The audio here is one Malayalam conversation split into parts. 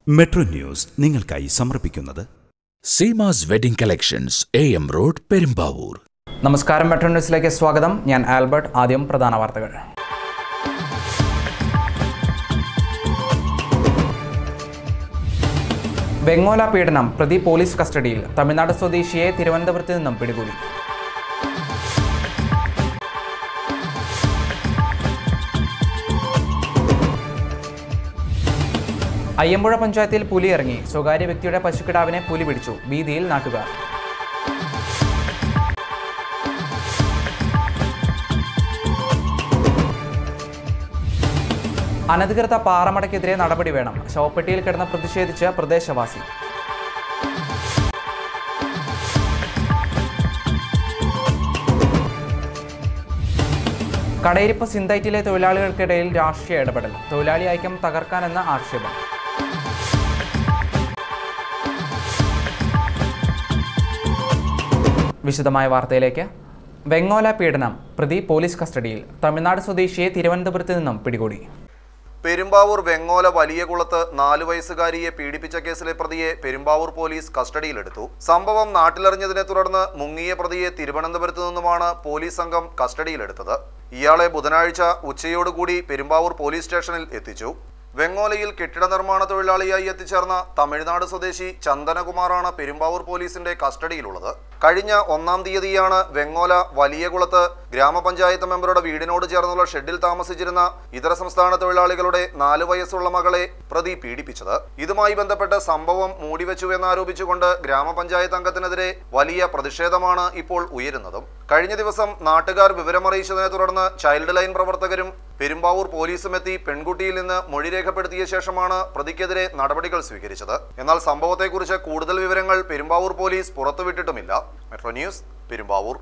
മെട്രോ ന്യൂസ് നിങ്ങൾക്കായി സമർപ്പിക്കുന്നത് Seemas wedding collections A M road Perumbavoor നമസ്കാരം മെട്രോ ന്യൂസിലേക്ക് സ്വാഗതം ഞാൻ ആൽബർട്ട് ആദ്യം പ്രധാന വാർത്തകൾ വെങ്ങോല പീഡനം പ്രതി പോലീസ് കസ്റ്റഡിയിൽ തമിഴ്നാട് സ്വദേശിയെ തിരുവനന്തപുരത്ത് നിന്നും പിടികൂടി അയ്യമ്പുഴ പഞ്ചായത്തിൽ പുലി ഇറങ്ങി സ്വകാര്യ വ്യക്തിയുടെ പശുക്കിടാവിനെ പുലി പിടിച്ചു വീതിയിൽ നാട്ടുകാർ അനധികൃത പാറമടയ്ക്കെതിരെ നടപടി വേണം ശവപ്പെട്ടിയിൽ കിടന്ന് പ്രതിഷേധിച്ച് പ്രദേശവാസി കടയിരിപ്പ് സിന്തൈറ്റിലെ തൊഴിലാളികൾക്കിടയിൽ രാഷ്ട്രീയ ഇടപെടൽ തൊഴിലാളി ഐക്യം തകർക്കാനെന്ന ആക്ഷേപം വിശദമായ വാർത്തയിലേക്ക് വെങ്ങോല പീഡനം പ്രതി പോലീസ് കസ്റ്റഡിയിൽ തമിഴ്നാട് സ്വദേശിയെ തിരുവനന്തപുരത്ത് നിന്നും പിടികൂടി പെരുമ്പാവൂർ വെങ്ങോല വലിയ കുളത്ത് നാലു വയസ്സുകാരിയെ പീഡിപ്പിച്ച കേസിലെ പ്രതിയെ പെരുമ്പാവൂർ പോലീസ് കസ്റ്റഡിയിലെടുത്തു സംഭവം നാട്ടിലറിഞ്ഞതിനെ തുടർന്ന് മുങ്ങിയ പ്രതിയെ തിരുവനന്തപുരത്ത് നിന്നുമാണ് പോലീസ് സംഘം കസ്റ്റഡിയിലെടുത്തത് ഇയാളെ ബുധനാഴ്ച ഉച്ചയോടുകൂടി പെരുമ്പാവൂർ പോലീസ് സ്റ്റേഷനിൽ എത്തിച്ചു വെങ്ങോലയിൽ കെട്ടിട നിർമ്മാണ തൊഴിലാളിയായി എത്തിച്ചേർന്ന തമിഴ്നാട് സ്വദേശി ചന്ദനകുമാറാണ് പെരുമ്പാവൂർ പോലീസിന്റെ കസ്റ്റഡിയിലുള്ളത് കഴിഞ്ഞ ഒന്നാം തീയതിയാണ് വെങ്ങോല വലിയകുളത്ത് ഗ്രാമപഞ്ചായത്ത് മെമ്പറുടെ വീടിനോട് ചേർന്നുള്ള ഷെഡിൽ താമസിച്ചിരുന്ന ഇതര സംസ്ഥാന തൊഴിലാളികളുടെ നാല് വയസ്സുള്ള മകളെ പ്രതി പീഡിപ്പിച്ചത് ഇതുമായി ബന്ധപ്പെട്ട് സംഭവം മൂടിവെച്ചു എന്നാരോപിച്ചുകൊണ്ട് ഗ്രാമപഞ്ചായത്ത് അംഗത്തിനെതിരെ വലിയ പ്രതിഷേധമാണ് ഇപ്പോൾ ഉയരുന്നതും കഴിഞ്ഞ ദിവസം നാട്ടുകാർ വിവരമറിയിച്ചതിനെ തുടർന്ന് ചൈൽഡ് ലൈൻ പ്രവർത്തകരും പെരുമ്പാവൂർ പോലീസും എത്തി പെൺകുട്ടിയിൽ നിന്ന് മൊഴി രേഖപ്പെടുത്തിയ ശേഷമാണ് പ്രതിക്കെതിരെ നടപടികൾ സ്വീകരിച്ചത് എന്നാൽ സംഭവത്തെക്കുറിച്ച് കൂടുതൽ വിവരങ്ങൾ പെരുമ്പാവൂർ പോലീസ് പുറത്തുവിട്ടിട്ടുമില്ല മെട്രോ ന്യൂസ് പെരുമ്പാവൂർ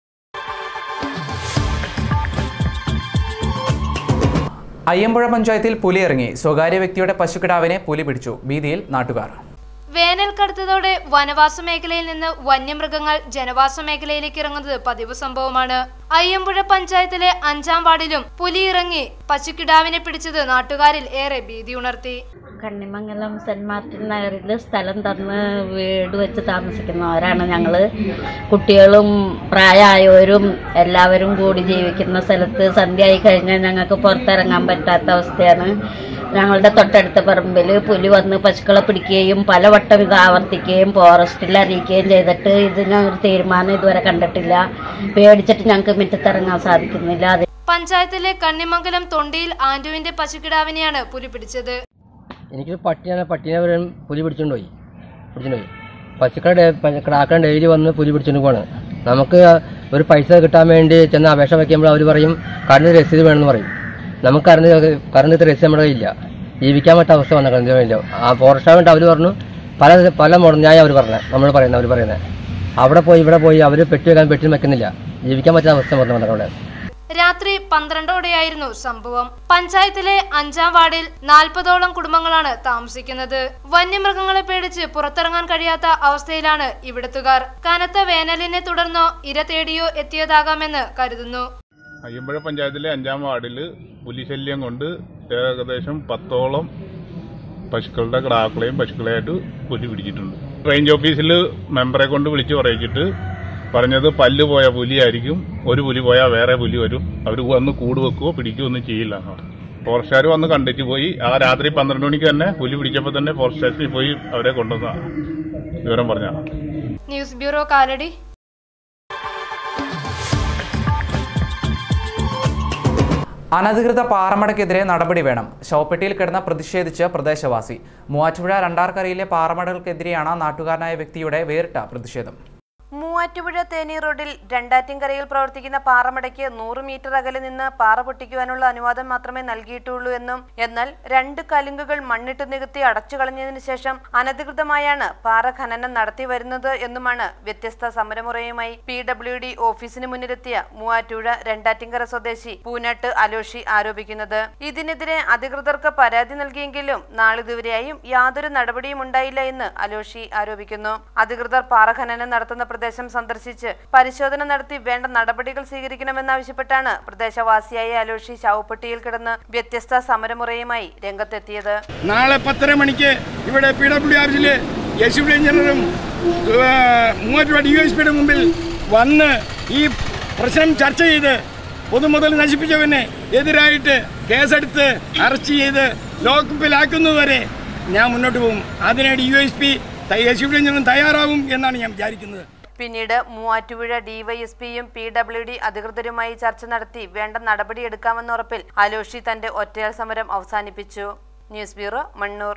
അയ്യമ്പുഴ പഞ്ചായത്തിൽ പുലി ഇറങ്ങി സ്വകാര്യ വ്യക്തിയുടെ പശുക്കിടാവിനെ പുലി പിടിച്ചു വീതിയിൽ നാട്ടുകാർ വേനൽ കടുത്തതോടെ വനവാസ മേഖലയിൽ നിന്ന് വന്യമൃഗങ്ങൾ ജനവാസ മേഖലയിലേക്ക് ഇറങ്ങുന്നത് പതിവ് സംഭവമാണ് അയ്യമ്പുഴ പഞ്ചായത്തിലെ അഞ്ചാം വാർഡിലും പുലി ഇറങ്ങി പശുക്കിടാവിനെ പിടിച്ചത് നാട്ടുകാരിൽ ഏറെ ഭീതി ഉണർത്തി കണ്ണിമംഗലം സെൻറ് മാർട്ടിൻ നഗറിൽ സ്ഥലം തന്ന് വീട് വെച്ച് താമസിക്കുന്നവരാണ് ഞങ്ങൾ കുട്ടികളും പ്രായമായവരും എല്ലാവരും കൂടി ജീവിക്കുന്ന സ്ഥലത്ത് സന്ധ്യയായി കഴിഞ്ഞാൽ ഞങ്ങൾക്ക് പുറത്തിറങ്ങാൻ പറ്റാത്ത അവസ്ഥയാണ് ഞങ്ങളുടെ തൊട്ടടുത്ത പറമ്പിൽ പുലി വന്ന് പശുക്കളെ പിടിക്കുകയും പലവട്ടം ഇത് ആവർത്തിക്കുകയും ഫോറസ്റ്റിൽ അറിയിക്കുകയും ചെയ്തിട്ട് ഇതിനൊരു തീരുമാനം ഇതുവരെ കണ്ടിട്ടില്ല പേടിച്ചിട്ട് ഞങ്ങൾക്ക് മുറ്റത്തിറങ്ങാൻ സാധിക്കുന്നില്ല അത് പഞ്ചായത്തിലെ കണ്ണിമംഗലം തൊണ്ടിയിൽ ആന്റുവിന്റെ പശുക്കിടാവിനെയാണ് പുലി പിടിച്ചത് എനിക്കൊരു പട്ടിയാണ് പട്ടീനെ ഒരു പുലി പിടിച്ചോണ്ട് പോയി പിടിച്ചോണ്ട് പോയി പശുക്കളുടെ കിടാക്കാൻ ഡെയിലി വന്ന് പുലി പിടിച്ചോണ്ട് പോവാണ് നമുക്ക് ഒരു പൈസ കിട്ടാൻ വേണ്ടി ചെന്ന് അപേക്ഷ വയ്ക്കുമ്പോൾ അവർ പറയും കറണ്ട് രസീത് വേണമെന്ന് പറയും നമുക്ക് കറണ്ട് കറണ്ട് രസീത് നമ്മുടെ കയ്യില്ല ജീവിക്കാൻ പറ്റാത്ത അവസ്ഥ വന്നിട്ടില്ല ആ ഫോറസ്റ്റ് വേണ്ടി അവർ പറഞ്ഞു പല പല മുടഞ്ഞായി അവർ പറഞ്ഞത് നമ്മൾ പറയുന്നത് അവർ പറയുന്നത് അവിടെ പോയി ഇവിടെ പോയി അവർ പെട്ടി വെക്കാൻ പെട്ടി വെക്കുന്നില്ല ജീവിക്കാൻ പറ്റാത്ത അവസ്ഥ വന്നു അവിടെ രാത്രി പന്ത്രണ്ടോടെയായിരുന്നു സംഭവം പഞ്ചായത്തിലെ അഞ്ചാം വാർഡിൽ നാൽപ്പതോളം കുടുംബങ്ങളാണ് താമസിക്കുന്നത് വന്യമൃഗങ്ങളെ പേടിച്ച് പുറത്തിറങ്ങാൻ കഴിയാത്ത അവസ്ഥയിലാണ് ഇവിടത്തുകാർ കനത്ത വേനലിനെ തുടർന്നോ ഇര തേടിയോ എത്തിയതാകാമെന്ന് കരുതുന്നു അയ്യമ്പുഴ പഞ്ചായത്തിലെ അഞ്ചാം വാർഡിൽ പുലിശല്യം കൊണ്ട് ഏകദേശം പത്തോളം പശുക്കളുടെ കിടാക്കളെയും പശുക്കളെയായിട്ട് പുലി പിടിച്ചിട്ടുണ്ട് റേഞ്ച് ഓഫീസിൽ മെമ്പറെ കൊണ്ട് വിളിച്ച് പറയിച്ചിട്ട് പറഞ്ഞത് പല്ല് പോയ പുലിയായിരിക്കും ഒരു പുലി പോയാൽ വേറെ പുലി വരും അവർ വന്ന് കൂട് വെക്കുകയോ പിടിക്കുകയോ ഒന്നും ചെയ്യില്ല എന്ന് പറഞ്ഞു ഫോറസ്റ്റുകാർ വന്ന് കണ്ടിട്ട് പോയി ആ രാത്രി പന്ത്രണ്ട് മണിക്ക് തന്നെ പുലി പിടിച്ചപ്പോൾ തന്നെ ഫോറസ്റ്റ് സ്റ്റേഷനിൽ പോയി അവരെ കൊണ്ടുവന്ന വിവരം പറഞ്ഞതാണ് ന്യൂസ് ബ്യൂറോ കാലടി അനധികൃത പാറമടയ്ക്കെതിരെ നടപടി വേണം ശവപ്പെട്ടിയിൽ കിടന്ന് പ്രതിഷേധിച്ച് പ്രദേശവാസി മൂവാറ്റുപുഴ രണ്ടാർക്കരയിലെ പാറമടകൾക്കെതിരെയാണ് നാട്ടുകാരനായ വ്യക്തിയുടെ വേറിട്ട പ്രതിഷേധം മൂവാറ്റുപുഴ തേനി റോഡിൽ രണ്ടാറ്റിൻകരയിൽ പ്രവർത്തിക്കുന്ന പാറമടയ്ക്ക് നൂറ് മീറ്റർ അകലെ നിന്ന് പാറ പൊട്ടിക്കുവാനുള്ള അനുവാദം മാത്രമേ നൽകിയിട്ടുള്ളൂ എന്നും എന്നാൽ രണ്ട് കലുങ്കുകൾ മണ്ണിട്ട് നികത്തി അടച്ചു കളഞ്ഞതിനു ശേഷം അനധികൃതമായാണ് പാറ ഖനനം നടത്തി വരുന്നത് എന്നുമാണ് വ്യത്യസ്ത സമരമുറയുമായി പി ഡബ്ല്യു ഡി ഓഫീസിന് മുന്നിലെത്തിയ മൂവാറ്റുപുഴ രണ്ടാറ്റിൻകര സ്വദേശി പൂനാട്ട് അലോഷി ആരോപിക്കുന്നത് ഇതിനെതിരെ അധികൃതർക്ക് പരാതി നൽകിയെങ്കിലും നാളിതുവരെയായും യാതൊരു നടപടിയും ഉണ്ടായില്ല എന്ന് അലോഷി ആരോപിക്കുന്നു അധികൃതർ പാറ ഖനനം നടത്തുന്ന പ്രദേശം പ്രദേശം സന്ദർശിച്ച് പരിശോധന നടത്തി വേണ്ട നടപടികൾ സ്വീകരിക്കണമെന്നാവശ്യപ്പെട്ടാണ് പ്രദേശവാസിയായ അലോഷി ശവപ്പെട്ടിയിൽ കിടന്ന് വ്യത്യസ്ത സമരമുറയുമായി രംഗത്തെത്തിയത് നാളെ പത്തര മണിക്ക് ഇവിടെ പി ഡബ്ല്യു ആർജിൽ എസ് ഡി എഞ്ചിനീയറും മൂവാറ്റുപുഴ ഡി എസ് പിയുടെ മുമ്പിൽ വന്ന് ഈ പ്രശ്നം ചർച്ച ചെയ്ത് പൊതുമുതൽ നശിപ്പിച്ചവന് എതിരായിട്ട് കേസെടുത്ത് അറസ്റ്റ് ചെയ്ത് ലോക്കപ്പിലാക്കുന്നതുവരെ ഞാൻ മുന്നോട്ട് പോകും അതിന് D S P S D എഞ്ചിനീയറും തയ്യാറാവും എന്നാണ് ഞാൻ വിചാരിക്കുന്നത് പിന്നീട് മൂവാറ്റുപുഴ ഡിവൈഎസ്പിയും പി ഡബ്ല്യു ഡി അധികൃതരുമായി ചർച്ച നടത്തി വേണ്ട നടപടിയെടുക്കാമെന്ന ഉറപ്പിൽ അലോഷി തന്റെ ഒറ്റയാൾ സമരം അവസാനിപ്പിച്ചു ന്യൂസ് ബ്യൂറോ മണ്ണൂർ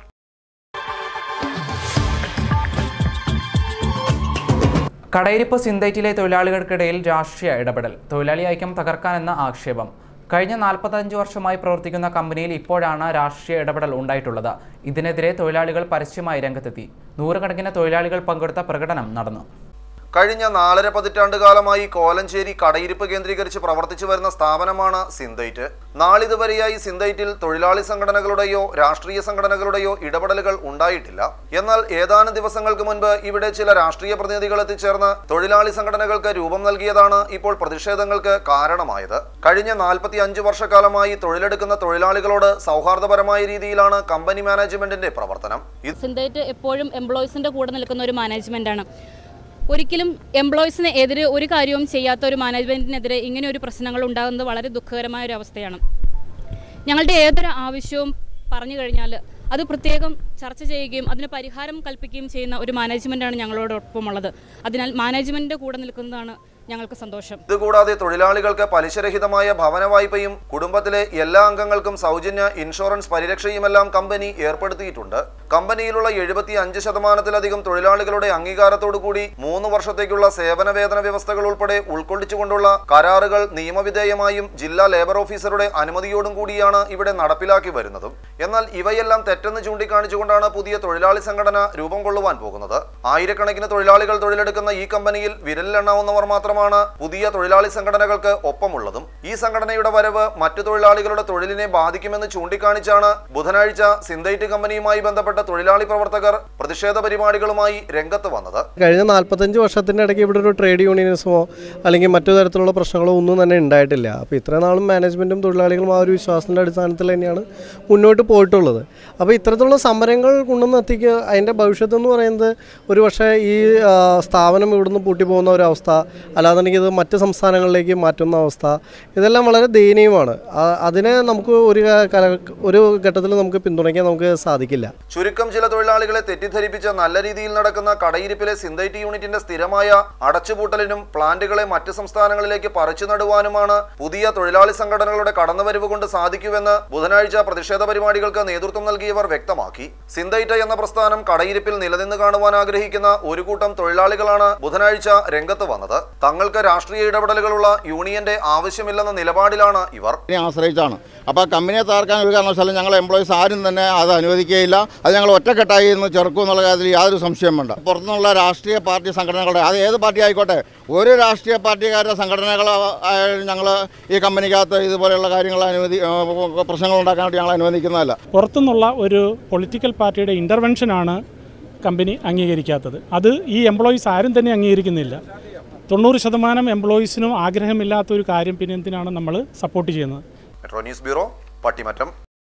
കടയിരിപ്പ് സിന്തൈറ്റിലെ തൊഴിലാളികൾക്കിടയിൽ രാഷ്ട്രീയ ഇടപെടൽ തൊഴിലാളി ഐക്യം തകർക്കാനെന്ന ആക്ഷേപം കഴിഞ്ഞ നാൽപ്പത്തഞ്ച് വർഷമായി പ്രവർത്തിക്കുന്ന കമ്പനിയിൽ ഇപ്പോഴാണ് രാഷ്ട്രീയ ഇടപെടൽ ഉണ്ടായിട്ടുള്ളത് ഇതിനെതിരെ തൊഴിലാളികൾ പരസ്യമായി രംഗത്തെത്തി നൂറുകണക്കിന് തൊഴിലാളികൾ പങ്കെടുത്ത പ്രകടനം നടന്നു കഴിഞ്ഞ നാലര പതിറ്റാണ്ട് കാലമായി കോലഞ്ചേരി കടയിരിപ്പ് കേന്ദ്രീകരിച്ച് പ്രവർത്തിച്ചു വരുന്ന സ്ഥാപനമാണ് സിന്തൈറ്റ് നാളിതുവരെയായി സിന്തൈറ്റിൽ തൊഴിലാളി സംഘടനകളുടെയോ രാഷ്ട്രീയ സംഘടനകളുടെയോ ഇടപെടലുകൾ ഉണ്ടായിട്ടില്ല എന്നാൽ ഏതാനും ദിവസങ്ങൾക്ക് മുൻപ് ഇവിടെ ചില രാഷ്ട്രീയ പ്രതിനിധികൾ എത്തിച്ചേർന്ന് തൊഴിലാളി സംഘടനകൾക്ക് രൂപം നൽകിയതാണ് ഇപ്പോൾ പ്രതിഷേധങ്ങൾക്ക് കാരണമായത് കഴിഞ്ഞ നാൽപ്പത്തി അഞ്ച് വർഷക്കാലമായി തൊഴിലെടുക്കുന്ന തൊഴിലാളികളോട് സൗഹാർദ്ദപരമായ രീതിയിലാണ് കമ്പനി മാനേജ്മെന്റിന്റെ പ്രവർത്തനം ഇത് സിന്തേറ്റ് എപ്പോഴും എംപ്ലോയീസിൻ്റെ കൂടെ നിൽക്കുന്ന ഒരു മാനേജ്മെൻറ്റാണ് ഒരിക്കലും എംപ്ലോയീസിന് എതിരെ ഒരു കാര്യവും ചെയ്യാത്ത ഒരു മാനേജ്മെൻറ്റിനെതിരെ ഇങ്ങനെ ഒരു പ്രശ്നങ്ങൾ ഉണ്ടാകുന്നത് വളരെ ദുഃഖകരമായ ഒരു അവസ്ഥയാണ് ഞങ്ങളുടെ ഏതൊരു ആവശ്യവും പറഞ്ഞു കഴിഞ്ഞാൽ അത് പ്രത്യേകം ചർച്ച ചെയ്യുകയും അതിന് പരിഹാരം കൽപ്പിക്കുകയും ചെയ്യുന്ന ഒരു മാനേജ്മെൻറ്റാണ് ഞങ്ങളോടൊപ്പമുള്ളത് അതിനാൽ മാനേജ്മെൻറ്റിൻ്റെ കൂടെ നിൽക്കുന്നതാണ് ഞങ്ങൾക്ക് സന്തോഷം ഇതുകൂടാതെ തൊഴിലാളികൾക്ക് പലിശരഹിതമായ ഭവന വായ്പയും കുടുംബത്തിലെ എല്ലാ അംഗങ്ങൾക്കും സൗജന്യ ഇൻഷുറൻസ് പരിരക്ഷയുമെല്ലാം കമ്പനി ഏർപ്പെടുത്തിയിട്ടുണ്ട് കമ്പനിയിലുള്ള എഴുപത്തി അഞ്ച് ശതമാനത്തിലധികം തൊഴിലാളികളുടെ അംഗീകാരത്തോടു കൂടി മൂന്ന് വർഷത്തേക്കുള്ള സേവന വേതന വ്യവസ്ഥകൾ ഉൾപ്പെടെ ഉൾക്കൊള്ളിച്ചുകൊണ്ടുള്ള കരാറുകൾ നിയമവിധേയമായും ജില്ലാ ലേബർ ഓഫീസറുടെ അനുമതിയോടും കൂടിയാണ് ഇവിടെ നടപ്പിലാക്കി വരുന്നതും എന്നാൽ ഇവയെല്ലാം തെറ്റെന്ന് ചൂണ്ടിക്കാണിച്ചുകൊണ്ടാണ് പുതിയ തൊഴിലാളി സംഘടന രൂപം കൊള്ളുവാൻ പോകുന്നത് ആയിരക്കണക്കിന് തൊഴിലാളികൾ തൊഴിലെടുക്കുന്ന ഈ കമ്പനിയിൽ വിരലിലെണ്ണാവുന്നവർ മാത്രമാണ് പുതിയ തൊഴിലാളി സംഘടനകൾക്ക് ഒപ്പമുള്ളതും ഈ സംഘടനയുടെ വരവ് മറ്റു തൊഴിലാളികളുടെ തൊഴിലിനെ ബാധിക്കുമെന്ന് ചൂണ്ടിക്കാണിച്ചാണ് ബുധനാഴ്ച സിന്തൈറ്റ് കമ്പനിയുമായി ബന്ധപ്പെട്ട തൊഴിലാളി പ്രവർത്തകർ പ്രതിഷേധ പരിപാടികളുമായി രംഗത്ത് വന്നത് കഴിഞ്ഞ നാൽപ്പത്തഞ്ച് വർഷത്തിൻ്റെ ഇടയ്ക്ക് ഇവിടെ ഒരു ട്രേഡ് യൂണിയനിസമോ അല്ലെങ്കിൽ മറ്റു തരത്തിലുള്ള പ്രശ്നങ്ങളോ ഒന്നും തന്നെ ഉണ്ടായിട്ടില്ല അപ്പോൾ ഇത്ര നാളും മാനേജ്മെൻറ്റും തൊഴിലാളികളും ആ ഒരു വിശ്വാസത്തിൻ്റെ അടിസ്ഥാനത്തിൽ തന്നെയാണ് മുന്നോട്ട് പോയിട്ടുള്ളത് അപ്പോൾ ഇത്തരത്തിലുള്ള സമരങ്ങൾ കൊണ്ടുവന്ന് എത്തിക്കുക അതിൻ്റെ ഭവിഷ്യത്ത് എന്ന് പറയുന്നത് ഒരു പക്ഷേ ഈ ആ, സ്ഥാപനം ഇവിടുന്ന് പൂട്ടിപ്പോകുന്ന ഒരു അവസ്ഥ അല്ലാന്നുണ്ടെങ്കിൽ ഇത് മറ്റ് സംസ്ഥാനങ്ങളിലേക്ക് മാറ്റുന്ന അവസ്ഥ ഇതെല്ലാം വളരെ ദയനീയമാണ് ആ- അതിനെ നമുക്ക് ഒരു ക- കല- ഒരു ഘട്ടത്തിൽ നമുക്ക് പിന്തുണയ്ക്കാൻ നമുക്ക് സാധിക്കില്ല ചുരുക്കം ചില തൊഴിലാളികളെ തെറ്റിദ്ധരിപ്പിച്ച നല്ല രീതിയിൽ നടക്കുന്ന കടയിരിപ്പിലെ സിന്തൈറ്റ് യൂണിറ്റിന്റെ സ്ഥിരമായ അടച്ചുപൂട്ടലിനും പ്ലാന്റുകളെ മറ്റ് സംസ്ഥാനങ്ങളിലേക്ക് പറിച്ചു നടുവാനുമാണ് പുതിയ തൊഴിലാളി സംഘടനകളുടെ കടന്നുവരവ് കൊണ്ട് സാധിക്കുമെന്ന് ബുധനാഴ്ച പ്രതിഷേധ പരിപാടികൾക്ക് നേതൃത്വം നൽകിയവർ വ്യക്തമാക്കി സിന്തൈറ്റ് എന്ന പ്രസ്ഥാനം കടയിരിപ്പിൽ നിലനിന്ന് കാണുവാൻ ആഗ്രഹിക്കുന്ന ഒരു കൂട്ടം തൊഴിലാളികളാണ് ബുധനാഴ്ച രംഗത്ത് വന്നത് തങ്ങൾക്ക് രാഷ്ട്രീയ ഇടപെടലുകളുള്ള യൂണിയന്റെ ആവശ്യമില്ലെന്ന നിലപാടിലാണ് ഇവർ കമ്പനിയെ ആശ്രയിച്ചാണ് അപ്പോൾ കമ്പനിയെ തകർക്കാൻ ഒരു കാരണവശാലും ഞങ്ങൾ എംപ്ലോയീസ് ആരും തന്നെ അത് അനുവദിക്കുകയില്ല അത് ഞങ്ങൾ ഒറ്റക്കെട്ടായി ഇന്ന് ചെറുക്കും എന്നുള്ള കാര്യത്തിൽ യാതൊരു സംശയം വേണ്ട പുറത്തുനിന്നുള്ള രാഷ്ട്രീയ പാർട്ടി സംഘടനകളുടെ അത് ഏത് പാർട്ടി ആയിക്കോട്ടെ ഒരു രാഷ്ട്രീയ പാർട്ടിക്കാരുടെ സംഘടനകൾ ഞങ്ങൾ ഈ കമ്പനിക്കകത്ത് ഇതുപോലെയുള്ള കാര്യങ്ങൾ അനുവദി ആ, പ്രശ്നങ്ങൾ ഉണ്ടാക്കാനായിട്ട് ഞങ്ങൾ അനുവദിക്കുന്നതല്ല പുറത്തുനിന്നുള്ള ഒരു പൊളിറ്റിക്കൽ പാർട്ടിയുടെ ഇൻ്റർവെൻഷനാണ് കമ്പനി അംഗീകരിക്കാത്തത് അത് ഈ എംപ്ലോയീസ് ആരും തന്നെ അംഗീകരിക്കുന്നില്ല തൊണ്ണൂറ് ശതമാനം എംപ്ലോയീസിനും ആഗ്രഹമില്ലാത്ത ഒരു കാര്യം പിന്നെ എന്തിനാണ് നമ്മൾ സപ്പോർട്ട് ചെയ്യുന്നത് മെട്രോ ന്യൂസ് ബ്യൂറോ പട്ടിമറ്റം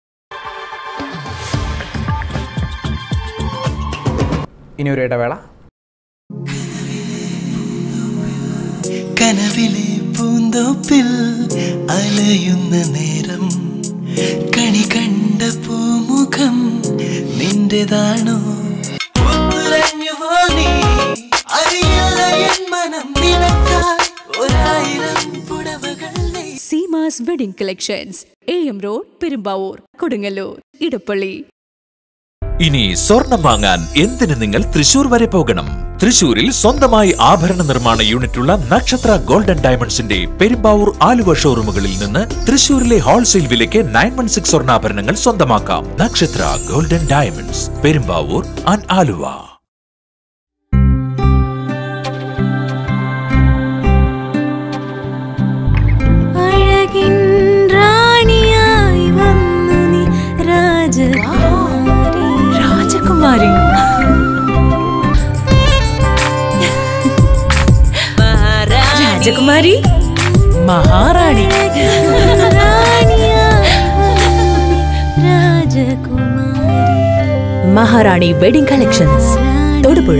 ഇനി ഒരു ഇടവേള കനവിലെ പൂന്തോപ്പിൽ അലയുന്ന നേരം കണി കണ്ട പൂമുഖം നിന്റേതാണോ പുത്തുലഞ്ഞുവോ നീ അറിയില്ല എൻ മനം നിനക്കായി ഒരായിരം പുടവകൾ Seemas wedding collections A M road Perumbavoor Kodungallur Edappally ഇനി സ്വർണം വാങ്ങാൻ എന്തിന് നിങ്ങൾ തൃശൂർ വരെ പോകണം തൃശൂരിൽ സ്വന്തമായി ആഭരണ നിർമ്മാണ യൂണിറ്റുള്ള നക്ഷത്ര ഗോൾഡൻ ഡയമണ്ട്സിന്റെ പെരുമ്പാവൂർ ആലുവ ഷോറൂമുകളിൽ നിന്ന് തൃശൂരിലെ ഹോൾസെയിൽ വിലയ്ക്ക് നയൻ വൺ സിക്സ് സ്വർണ്ണാഭരണങ്ങൾ സ്വന്തമാക്കാം Nakshatra golden diamonds Perumbavoor and Aluva അഴകിൻ റാണിയായി വന്നു നീ രാജകുമാരി രാജകുമാരി രാജകുമാരി മഹാറാണി മഹാറാണി വെഡിംഗ് കളക്ഷൻസ് തൊടുപുഴ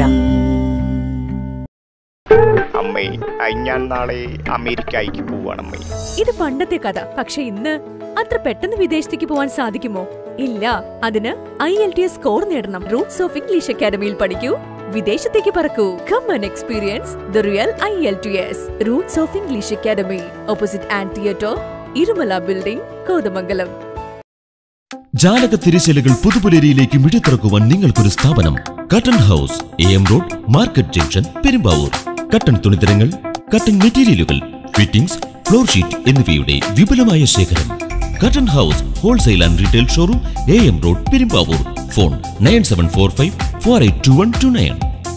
അമ്മേ ഞാൻ നാളെ അമേരിക്കയ്ക്ക് പോവാണമ്മേ ഇത് പണ്ടത്തെ കഥ പക്ഷെ ഇന്ന് അത്ര പെട്ടെന്ന് വിദേശത്തേക്ക് പോവാൻ സാധിക്കുമോ ഇല്ല അതിന് I L T S score നേടണം റൂട്ട്സ് ഓഫ് ഇംഗ്ലീഷ് അക്കാദമിയിൽ പഠിക്കൂ വിദേശത്തേക്ക് പറക്കൂ come and experience the real I L T S roots of English academy opposite and theatre Irumala building Kothamangalam ജാലക തിരശ്ശീലകൾ പുതുപുലരിയിലേക്ക് മിഴിത്തുറക്കുവാൻ നിങ്ങൾക്കൊരു സ്ഥാപനം cotton house A M road market junction Perumbavoor cotton തുണിത്തരങ്ങൾ കട്ടൺ മെറ്റീരിയലുകൾ ഫിറ്റിംഗ്സ് ഫ്ലോർ ഷീറ്റ് എന്നിവയുടെ വിപുലമായ ശേഖരം cotton house wholesale and retail showroom A M road Perumbavoor phone nine seven four five four eight two one two nine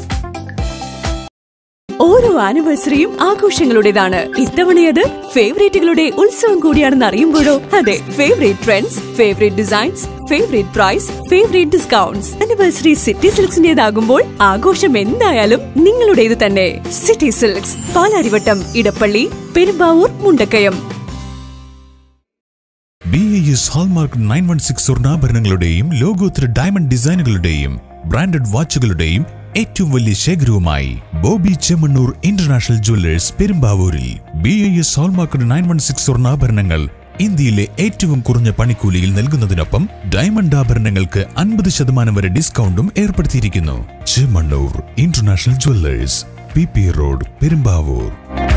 ഓരോ ആനിവേഴ്സറിയും ആഘോഷങ്ങളുടേതാണ് ഇത്തവണയത് ഫേവറേറ്റുകളുടെ ഉത്സവം കൂടിയാണെന്ന് അറിയുമ്പോഴോ അതെ favourite trends favourite designs favourite price favourite discounts anniversary city സിൽക്സിന്റേതാകുമ്പോൾ ആഘോഷം എന്തായാലും നിങ്ങളുടേത് തന്നെ city silks Palarivattom Edappally Perumbavoor Mundakkayam B A S hallmark nine one six സ്വർണ്ണാഭരണങ്ങളുടെയും ലോകോത്തര ഡയമണ്ട് ഡിസൈനുകളുടെയും ബ്രാൻഡഡ് വാച്ചുകളുടെയും ഏറ്റവും വലിയ ശേഖരവുമായി ബോബി ചെമ്മണ്ണൂർ ഇന്റർനാഷണൽ ജുവല്ലേഴ്സ് പെരുമ്പാവൂരിൽ B A S hallmark nine one six സ്വർണ്ണാഭരണങ്ങൾ ഇന്ത്യയിലെ ഏറ്റവും കുറഞ്ഞ പണിക്കൂലിയിൽ നൽകുന്നതിനൊപ്പം ഡയമണ്ട് ആഭരണങ്ങൾക്ക് അൻപത് ശതമാനം വരെ ഡിസ്കൗണ്ടും ഏർപ്പെടുത്തിയിരിക്കുന്നു Chemmanur international jewellers P P road Perumbavoor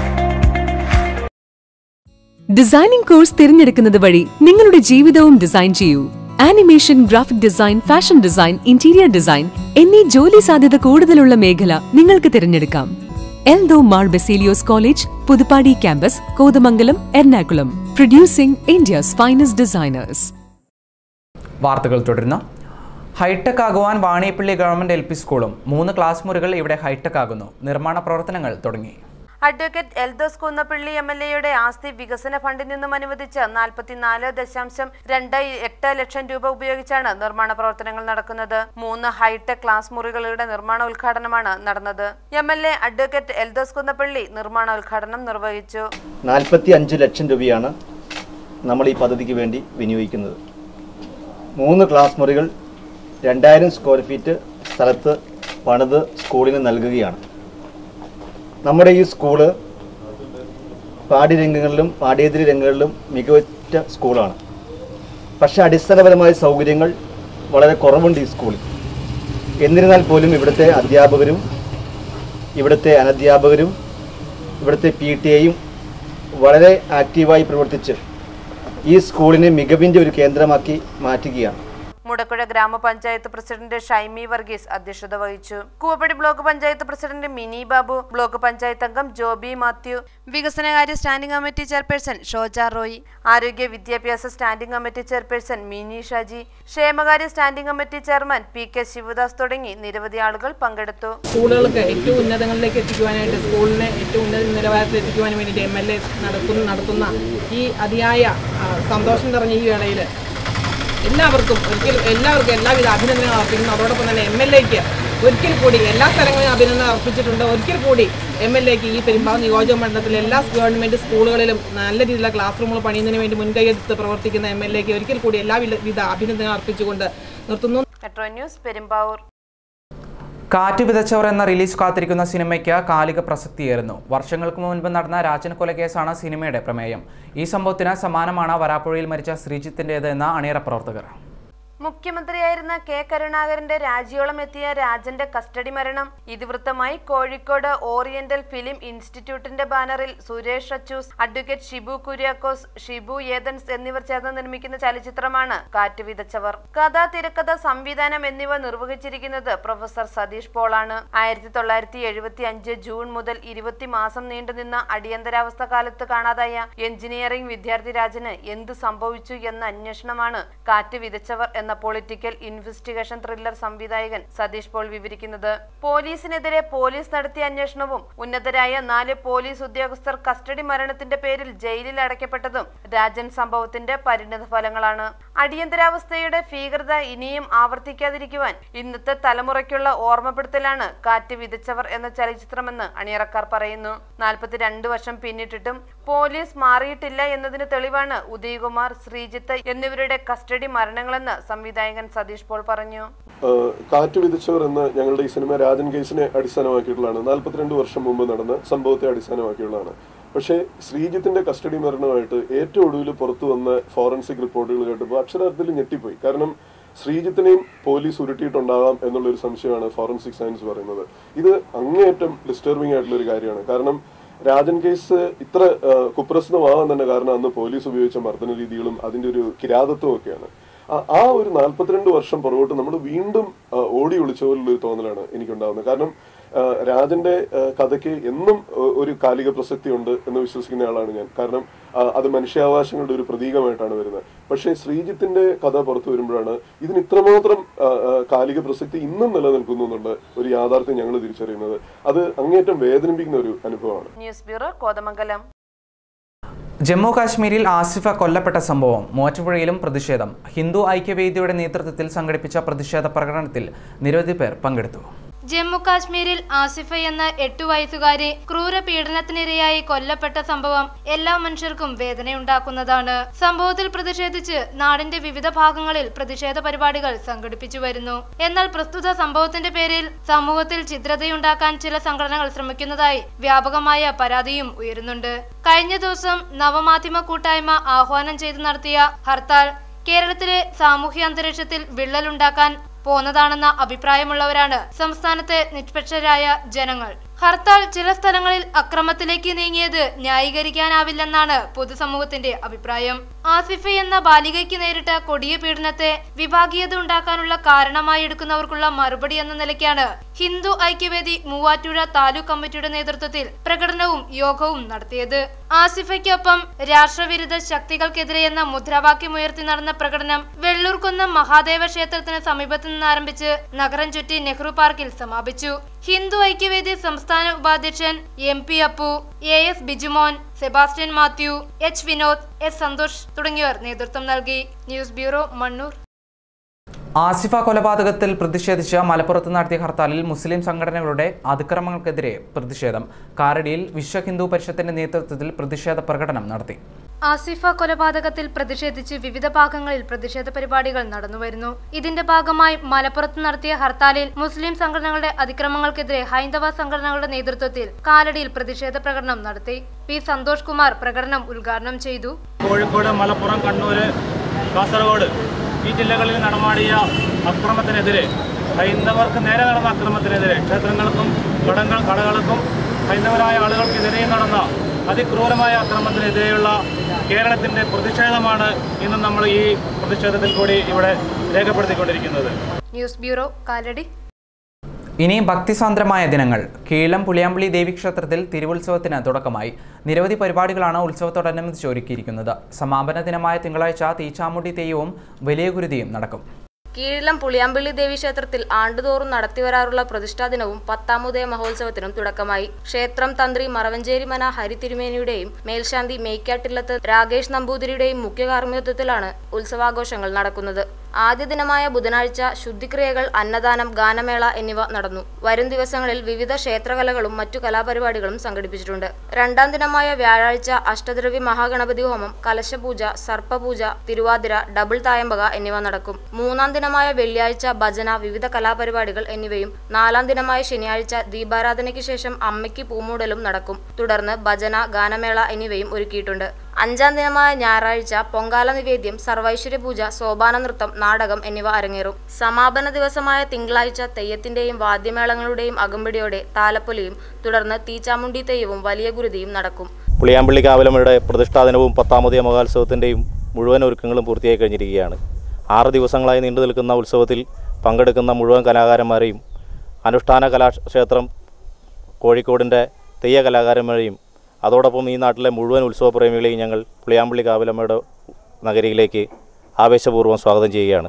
designing course തിരഞ്ഞെടുക്കുന്നത് വഴി നിങ്ങളുടെ ജീവിതവും ഡിസൈൻ ചെയ്യൂ animation graphic design fashion design interior design എന്നീ ജോലി സാധ്യത കൂടുതലുള്ള മേഖല നിങ്ങൾക്ക് തിരഞ്ഞെടുക്കാം Eldho Mar Baselios college Puthuppadi campus Kothamangalam Ernakulam producing India's finest designers വാർത്തകൾ തുടരുന്നു ഹൈടെക് ആകുവാൻ വാണിയപ്പള്ളി ഗവൺമെന്റ് എൽ പി സ്കൂളും മൂന്ന് ക്ലാസ് മുറികൾ ഇവിടെ ഹൈടെക് ആകുന്നു നിർമ്മാണ പ്രവർത്തനങ്ങൾ തുടങ്ങി advocate Eldhose Kunnappilly M L എയുടെ ആസ്തി വികസന ഫണ്ടിൽ നിന്നും അനുവദിച്ച് നാൽപ്പത്തിനാല് ദശാംശം രണ്ട് എട്ട് ലക്ഷം രൂപ ഉപയോഗിച്ചാണ് നിർമ്മാണ പ്രവർത്തനങ്ങൾ നടക്കുന്നത് മൂന്ന് ഹൈടെക് ക്ലാസ് മുറികളുടെ നിർമ്മാണ ഉദ്ഘാടനമാണ് നടന്നത് M L A advocate Eldhose Kunnappilly നിർമ്മാണ ഉദ്ഘാടനം നിർവഹിച്ചു നാൽപ്പത്തി അഞ്ച് ലക്ഷം രൂപയാണ് നമ്മൾ ഈ പദ്ധതിക്ക് വേണ്ടി വിനിയോഗിക്കുന്നത് മൂന്ന് ക്ലാസ് മുറികൾ രണ്ടായിരം സ്ക്വയർ ഫീറ്റ് സ്ഥലത്ത് പണിത് സ്കൂളിന് നൽകുകയാണ് നമ്മുടെ ഈ സ്കൂള് പാഠ്യരംഗങ്ങളിലും പാഠ്യേതര രംഗങ്ങളിലും മികവുറ്റ സ്കൂളാണ് പക്ഷേ അടിസ്ഥാനപരമായ സൗകര്യങ്ങൾ വളരെ കുറവുണ്ട് ഈ സ്കൂളിൽ എന്നിരുന്നാൽ പോലും ഇവിടുത്തെ അധ്യാപകരും ഇവിടുത്തെ അനധ്യാപകരും ഇവിടുത്തെ പി ടി എയും വളരെ ആക്റ്റീവായി പ്രവർത്തിച്ച് ഈ സ്കൂളിനെ മികവിൻ്റെ ഒരു കേന്ദ്രമാക്കി മാറ്റുകയാണ് മുടക്കുഴ ഗ്രാമപഞ്ചായത്ത് പ്രസിഡന്റ് ഷൈമി വർഗീസ് അധ്യക്ഷത വഹിച്ചു Koovappady block panchayat president Mini Babu block panchayat അംഗം ജോബി മാത്യു വികസനകാര്യ standing committee chairperson Shoja Roy ആരോഗ്യ വിദ്യാഭ്യാസ standing committee chairperson Mini Shaji ക്ഷേമകാര്യ standing committee chairman P K Sivadas തുടങ്ങി നിരവധി ആളുകൾ പങ്കെടുത്തു സ്കൂളുകൾക്ക് ഏറ്റവും ഉന്നതങ്ങളിലേക്ക് എത്തിക്കുവാനായിട്ട് സ്കൂളിനെ ഏറ്റവും ഉന്നത നിലവാരത്തിൽ എത്തിക്കുവാൻ വേണ്ടിയിട്ട് എം എൽ എ നടത്തുന്ന നടത്തുന്ന ഈ അതിയായ ആ, സന്തോഷം നിറഞ്ഞ ഈ വേളയിൽ എല്ലാവർക്കും ഒരിക്കൽ എല്ലാവർക്കും എല്ലാവിധ അഭിനന്ദനങ്ങൾ അർപ്പിക്കുന്നു അതോടൊപ്പം തന്നെ എം എൽ എക്ക് ഒരിക്കൽ കൂടി എല്ലാ സ്ഥലങ്ങളിലും അഭിനന്ദനം അർപ്പിച്ചിട്ടുണ്ട് ഒരിക്കൽ കൂടി എം എൽ എക്ക് ഈ പെരുമ്പാവൂർ നിയോജക മണ്ഡലത്തിലെ എല്ലാ ഗവൺമെൻറ് സ്കൂളുകളിലും നല്ല രീതിയിലുള്ള ക്ലാസ് റൂമുകൾ പണിയുന്നതിന് വേണ്ടി മുൻകൈയെടുത്ത് പ്രവർത്തിക്കുന്ന എം എൽ എക്ക് ഒരിക്കൽ കൂടി എല്ലാവിധ അഭിനന്ദനങ്ങൾ അർപ്പിച്ചുകൊണ്ട് നിർത്തുന്നു മെട്രോ ന്യൂസ് പെരുമ്പാവൂർ കാറ്റ് വിതച്ചവർ എന്ന റിലീസ് കാത്തിരിക്കുന്ന സിനിമയ്ക്ക് കാലിക പ്രസക്തിയേറുന്നു വർഷങ്ങൾക്ക് മുൻപ് നടന്ന രാജൻ കൊലക്കേസാണ് സിനിമയുടെ പ്രമേയം ഈ സംഭവത്തിന് സമാനമാണ് വരാപ്പുഴയിൽ മരിച്ച ശ്രീജിത്തിൻ്റേത് എന്ന അണിയറ പ്രവർത്തകർ മുഖ്യമന്ത്രിയായിരുന്ന കെ കരുണാകരന്റെ രാജിയോളം എത്തിയ രാജന്റെ കസ്റ്റഡി മരണം ഇതിവൃത്തമായി കോഴിക്കോട് ഓറിയന്റൽ ഫിലിം ഇൻസ്റ്റിറ്റ്യൂട്ടിന്റെ ബാനറിൽ സുരേഷ് അച്ചൂസ് അഡ്വക്കേറ്റ് ഷിബു കുര്യാക്കോസ് ഷിബു ഏതൻസ് എന്നിവർ ചേർന്ന് നിർമ്മിക്കുന്ന ചലച്ചിത്രമാണ് കാറ്റ് വിതച്ചവർ കഥ തിരക്കഥ സംവിധാനം എന്നിവ നിർവഹിച്ചിരിക്കുന്നത് പ്രൊഫസർ സതീഷ് പോളാണ് ആയിരത്തി തൊള്ളായിരത്തി എഴുപത്തി അഞ്ച് ജൂൺ മുതൽ ഇരുപത്തി മാസം നീണ്ടുനിന്ന അടിയന്തരാവസ്ഥ കാലത്ത് കാണാതായ എഞ്ചിനീയറിംഗ് വിദ്യാർത്ഥി രാജന് എന്ത് സംഭവിച്ചു എന്ന അന്വേഷണമാണ് കാറ്റ് വിതച്ചവർ എന്ന എന്ന പൊളിറ്റിക്കൽ ഇൻവെസ്റ്റിഗേഷൻ ത്രില്ലർ സംവിധായകൻ സതീഷ് പോൾ വിവരിക്കുന്നത് പോലീസിനെതിരെ പോലീസ് നടത്തിയ അന്വേഷണവും ഉന്നതരായ നാല് പോലീസ് ഉദ്യോഗസ്ഥർ കസ്റ്റഡി മരണത്തിന്റെ പേരിൽ ജയിലിൽ അടയ്ക്കപ്പെട്ടതും രാജൻ സംഭവത്തിന്റെ പരിണിത ഫലങ്ങളാണ് അടിയന്തരാവസ്ഥയുടെ ഭീകരത ഇനിയും ആവർത്തിക്കാതിരിക്കുവാൻ ഇന്നത്തെ തലമുറയ്ക്കുള്ള ഓർമ്മപ്പെടുത്തലാണ് കാറ്റ് വിതച്ചവർ എന്ന ചലച്ചിത്രമെന്ന് അണിയറക്കാർ പറയുന്നു നാൽപ്പത്തിരണ്ട് വർഷം പിന്നിട്ടിട്ടും പോലീസ് മാറിയിട്ടില്ല എന്നതിന് തെളിവാണ് ഉദയകുമാർ ശ്രീജിത്ത് എന്നിവരുടെ കസ്റ്റഡി മരണങ്ങളെന്ന് സംവിധായകൻ സതീഷ് പോൾ പറഞ്ഞു ഏഹ് കാറ്റ് വിതച്ചവർ എന്ന ഞങ്ങളുടെ ഈ സിനിമ രാജൻ കേസിനെ അടിസ്ഥാനമാക്കിയിട്ടുള്ളതാണ് നാൽപ്പത്തിരണ്ട് വർഷം മുമ്പ് നടന്ന സംഭവത്തെ അടിസ്ഥാനമാക്കിയുള്ളതാണ് പക്ഷേ ശ്രീജിത്തിന്റെ കസ്റ്റഡി മരണമായിട്ട് ഏറ്റവും ഒടുവിൽ പുറത്തു വന്ന ഫോറൻസിക് റിപ്പോർട്ടുകൾ കേട്ടപ്പോൾ അക്ഷരാർത്ഥത്തിൽ ഞെട്ടിപ്പോയി കാരണം ശ്രീജിത്തിനെയും പോലീസ് ഉരുട്ടിയിട്ടുണ്ടാകാം എന്നുള്ള ഒരു സംശയമാണ് ഫോറൻസിക് സയൻസ് പറയുന്നത് ഇത് അങ്ങേയറ്റം ഡിസ്റ്റർബിംഗ് ആയിട്ടുള്ള ഒരു കാര്യമാണ് കാരണം രാജൻ കേസ് ഇത്ര ആ, കുപ്രസിദ്ധമാവാൻ തന്നെ കാരണം അന്ന് പോലീസ് ഉപയോഗിച്ച മർദ്ദന രീതികളും അതിന്റെ ഒരു കിരാതത്വം ഒക്കെയാണ് ആ- ആ ഒരു നാല്പത്തിരണ്ട് വർഷം പുറകോട്ട് നമ്മൾ വീണ്ടും ആ, ഓടി ഒളിച്ച പോലുള്ള ഒരു തോന്നലാണ് എനിക്കുണ്ടാകുന്നത് കാരണം ആ, രാജന്റെ ആ, കഥയ്ക്ക് എന്നും ഒ- ഒരു കാലിക പ്രസക്തി ഉണ്ട് എന്ന് വിശ്വസിക്കുന്ന ആളാണ് ഞാൻ കാരണം ആ, അത് മനുഷ്യാവകാശങ്ങളുടെ ഒരു പ്രതീകമായിട്ടാണ് വരുന്നത് പക്ഷേ ശ്രീജിത്തിന്റെ കഥ പുറത്തു വരുമ്പോഴാണ് ഇതിന് ഇത്രമാത്രം ആ, ആ, കാലിക പ്രസക്തി ഇന്നും നിലനിൽക്കുന്നു എന്നുള്ള ഒരു യാഥാർത്ഥ്യം ഞങ്ങൾ തിരിച്ചറിയുന്നത് അത് അങ്ങേറ്റം വേദനിപ്പിക്കുന്ന ഒരു അനുഭവമാണ് ന്യൂസ് ബ്യൂറോ കോതമംഗലം ജമ്മു കാശ്മീരിൽ ആസിഫ കൊല്ലപ്പെട്ട സംഭവം മൂവാറ്റുപുഴയിലും പ്രതിഷേധം ഹിന്ദു ഐക്യവേദിയുടെ നേതൃത്വത്തിൽ സംഘടിപ്പിച്ച പ്രതിഷേധ പ്രകടനത്തിൽ നിരവധി പേർ പങ്കെടുത്തു ജമ്മു കാശ്മീരിൽ ആസിഫ എന്ന എട്ടു വയസ്സുകാരി ക്രൂര പീഡനത്തിനിരയായി കൊല്ലപ്പെട്ട സംഭവം എല്ലാ മനുഷ്യർക്കും വേദനയുണ്ടാക്കുന്നതാണ് സംഭവത്തിൽ പ്രതിഷേധിച്ച് നാടിന്റെ വിവിധ ഭാഗങ്ങളിൽ പ്രതിഷേധ പരിപാടികൾ സംഘടിപ്പിച്ചു വരുന്നു എന്നാൽ പ്രസ്തുത സംഭവത്തിന്റെ പേരിൽ സമൂഹത്തിൽ ചിത്രതയുണ്ടാക്കാൻ ചില സംഘടനകൾ ശ്രമിക്കുന്നതായി വ്യാപകമായ പരാതിയും ഉയരുന്നുണ്ട് കഴിഞ്ഞ ദിവസം നവമാധ്യമ കൂട്ടായ്മ ആഹ്വാനം ചെയ്ത് നടത്തിയ ഹർത്താൽ കേരളത്തിലെ സാമൂഹ്യ അന്തരീക്ഷത്തിൽ വിള്ളലുണ്ടാക്കാൻ പോന്നതാണെന്ന അഭിപ്രായമുള്ളവരാണ് സംസ്ഥാനത്തെ നിഷ്പക്ഷരായ ജനങ്ങൾ ഹർത്താൽ ചില സ്ഥലങ്ങളിൽ അക്രമത്തിലേക്ക് നീങ്ങിയത് ന്യായീകരിക്കാനാവില്ലെന്നാണ് പൊതുസമൂഹത്തിന്റെ അഭിപ്രായം ആസിഫ എന്ന ബാലികയ്ക്ക് നേരിട്ട കൊടിയ പീഡനത്തെ വിഭാഗീയത ഉണ്ടാക്കാനുള്ള കാരണമായി എടുക്കുന്നവർക്കുള്ള മറുപടി എന്ന നിലയ്ക്കാണ് ഹിന്ദു ഐക്യവേദി മൂവാറ്റുപുഴ താലൂക്ക് കമ്മിറ്റിയുടെ നേതൃത്വത്തിൽ പ്രകടനവും യോഗവും നടത്തിയത് ആസിഫയ്ക്കൊപ്പം രാഷ്ട്രവിരുദ്ധ ശക്തികൾക്കെതിരെ എന്ന മുദ്രാവാക്യമുയർത്തി നടന്ന പ്രകടനം വെള്ളൂർകുന്നം മഹാദേവ ക്ഷേത്രത്തിന് സമീപത്ത് നിന്ന് ആരംഭിച്ച് നഗരം ചുറ്റി നെഹ്റു പാർക്കിൽ സമാപിച്ചു ഹിന്ദു ഐക്യവേദി സംസ്ഥാന ഉപാധ്യക്ഷൻ M P Appu A S Bijumon Sebastian Mathew H Vinod S Santhosh തുടങ്ങിയവർ നേതൃത്വം നൽകി ന്യൂസ് ബ്യൂറോ മണ്ണൂർ ആസിഫ കൊലപാതകത്തിൽ പ്രതിഷേധിച്ച് മലപ്പുറത്ത് നടത്തിയ ഹർത്താലിൽ മുസ്ലിം സംഘടനകളുടെ അതിക്രമങ്ങൾക്കെതിരെ പ്രതിഷേധം കാരടിയിൽ വിശ്വ ഹിന്ദു പരിഷത്തിന്റെ നേതൃത്വത്തിൽ പ്രതിഷേധ പ്രകടനം നടത്തി ആസിഫ കൊലപാതകത്തിൽ പ്രതിഷേധിച്ച് വിവിധ ഭാഗങ്ങളിൽ പ്രതിഷേധ പരിപാടികൾ നടന്നുവരുന്നു ഇതിന്റെ ഭാഗമായി മലപ്പുറത്ത് നടത്തിയ ഹർത്താലിൽ മുസ്ലിം സംഘടനകളുടെ അതിക്രമങ്ങൾക്കെതിരെ ഹൈന്ദവ സംഘടനകളുടെ നേതൃത്വത്തിൽ കാലടിയിൽ പ്രതിഷേധ പ്രകടനം നടത്തി പി സന്തോഷ് കുമാർ പ്രകടനം ഉദ്ഘാടനം ചെയ്തു കോഴിക്കോട് മലപ്പുറം കണ്ണൂർ കാസർഗോഡ് ഈ ജില്ലകളിൽ നടമാടിയ അക്രമത്തിനെതിരെ ഹൈന്ദവർക്ക് നേരെ നടന്ന അക്രമത്തിനെതിരെ ക്ഷേത്രങ്ങൾക്കും കടങ്ങൾ കടകൾക്കും ഹൈന്ദവരായ ആളുകൾക്കെതിരെ നടന്ന അതിക്രൂരമായ അക്രമത്തിനെതിരെയുള്ള കേരളത്തിൻ്റെ പ്രതിഷേധമാണ് ഇന്ന് നമ്മൾ ഈ പ്രതിഷേധത്തിൽ കൂടി ഇവിടെ രേഖപ്പെടുത്തിക്കൊണ്ടിരിക്കുന്നത് ന്യൂസ് ബ്യൂറോ കാലടി ഇനി ഭക്തിസാന്ദ്രമായ ദിനങ്ങൾ കീഴം പുളിയാമ്പള്ളി ദേവീക്ഷേത്രത്തിൽ തിരുവുത്സവത്തിന് തുടക്കമായി നിരവധി പരിപാടികളാണ് ഉത്സവത്തോടനുബന്ധിച്ച് ഒരുക്കിയിരിക്കുന്നത് സമാപന ദിനമായ തിങ്കളാഴ്ച തീച്ചാമുണ്ടി തെയ്യവും വലിയ ഗുരുതിയും നടക്കും കീഴിലം പുളിയാമ്പള്ളി ദേവി ക്ഷേത്രത്തിൽ ആണ്ടുതോറും നടത്തിവരാറുള്ള പ്രതിഷ്ഠാദിനവും പത്താമുദയ മഹോത്സവത്തിനും തുടക്കമായി ക്ഷേത്രം തന്ത്രി മറവഞ്ചേരി മന ഹരി തിരുമേനിയുടെയും മേൽശാന്തി മേയ്ക്കാട്ടില്ലത്ത് രാകേഷ് നമ്പൂതിരിയുടെയും മുഖ്യ കാർമ്മികത്വത്തിലാണ് ഉത്സവാഘോഷങ്ങൾ നടക്കുന്നത് ആദ്യ ദിനമായ ബുധനാഴ്ച ശുദ്ധിക്രിയകൾ അന്നദാനം ഗാനമേള എന്നിവ നടന്നു വരും ദിവസങ്ങളിൽ വിവിധ ക്ഷേത്രകലകളും മറ്റു കലാപരിപാടികളും സംഘടിപ്പിച്ചിട്ടുണ്ട് രണ്ടാം ദിനമായ വ്യാഴാഴ്ച അഷ്ടദ്രവ്യ മഹാഗണപതി ഹോമം കലശപൂജ സർപ്പപൂജ തിരുവാതിര ഡബിൾ തായമ്പക എന്നിവ നടക്കും മൂന്നാം ദിനമായ വെള്ളിയാഴ്ച ഭജന വിവിധ കലാപരിപാടികൾ എന്നിവയും നാലാം ദിനമായ ശനിയാഴ്ച ദീപാരാധനയ്ക്ക് ശേഷം അമ്മയ്ക്ക് പൂമൂടലും നടക്കും തുടർന്ന് ഭജന ഗാനമേള എന്നിവയും ഒരുക്കിയിട്ടുണ്ട് അഞ്ചാം ദിനമായ ഞായറാഴ്ച പൊങ്കാല നിവേദ്യം സർവൈശ്വര്യ പൂജ സോപാന നൃത്തം നാടകം എന്നിവ അരങ്ങേറും സമാപന ദിവസമായ തിങ്കളാഴ്ച തെയ്യത്തിന്റെയും വാദ്യമേളങ്ങളുടെയും അകമ്പടിയോടെ താലപ്പൊലിയും തുടർന്ന് തീച്ചാമുണ്ടി തെയ്യവും വലിയ ഗുരുതിയും നടക്കും പുളിയാമ്പള്ളി കാവലമ്മയുടെ പ്രതിഷ്ഠാദിനവും പത്താമതയ മഹോത്സവത്തിൻ്റെയും മുഴുവൻ ഒരുക്കങ്ങളും പൂർത്തിയായി കഴിഞ്ഞിരിക്കുകയാണ് ആറ് ദിവസങ്ങളായി നീണ്ടു നിൽക്കുന്ന ഉത്സവത്തിൽ പങ്കെടുക്കുന്ന മുഴുവൻ കലാകാരന്മാരെയും അനുഷ്ഠാന കലാക്ഷേത്രം കോഴിക്കോടിൻ്റെ തെയ്യ കലാകാരന്മാരെയും അതോടൊപ്പം ഈ നാട്ടിലെ മുഴുവൻ ഉത്സവ പ്രേമികളെയും ഞങ്ങൾ പുളിയാമ്പള്ളി കാവലമ്മയുടെ നഗരിയിലേക്ക് ആവേശപൂർവ്വം സ്വാഗതം ചെയ്യുകയാണ്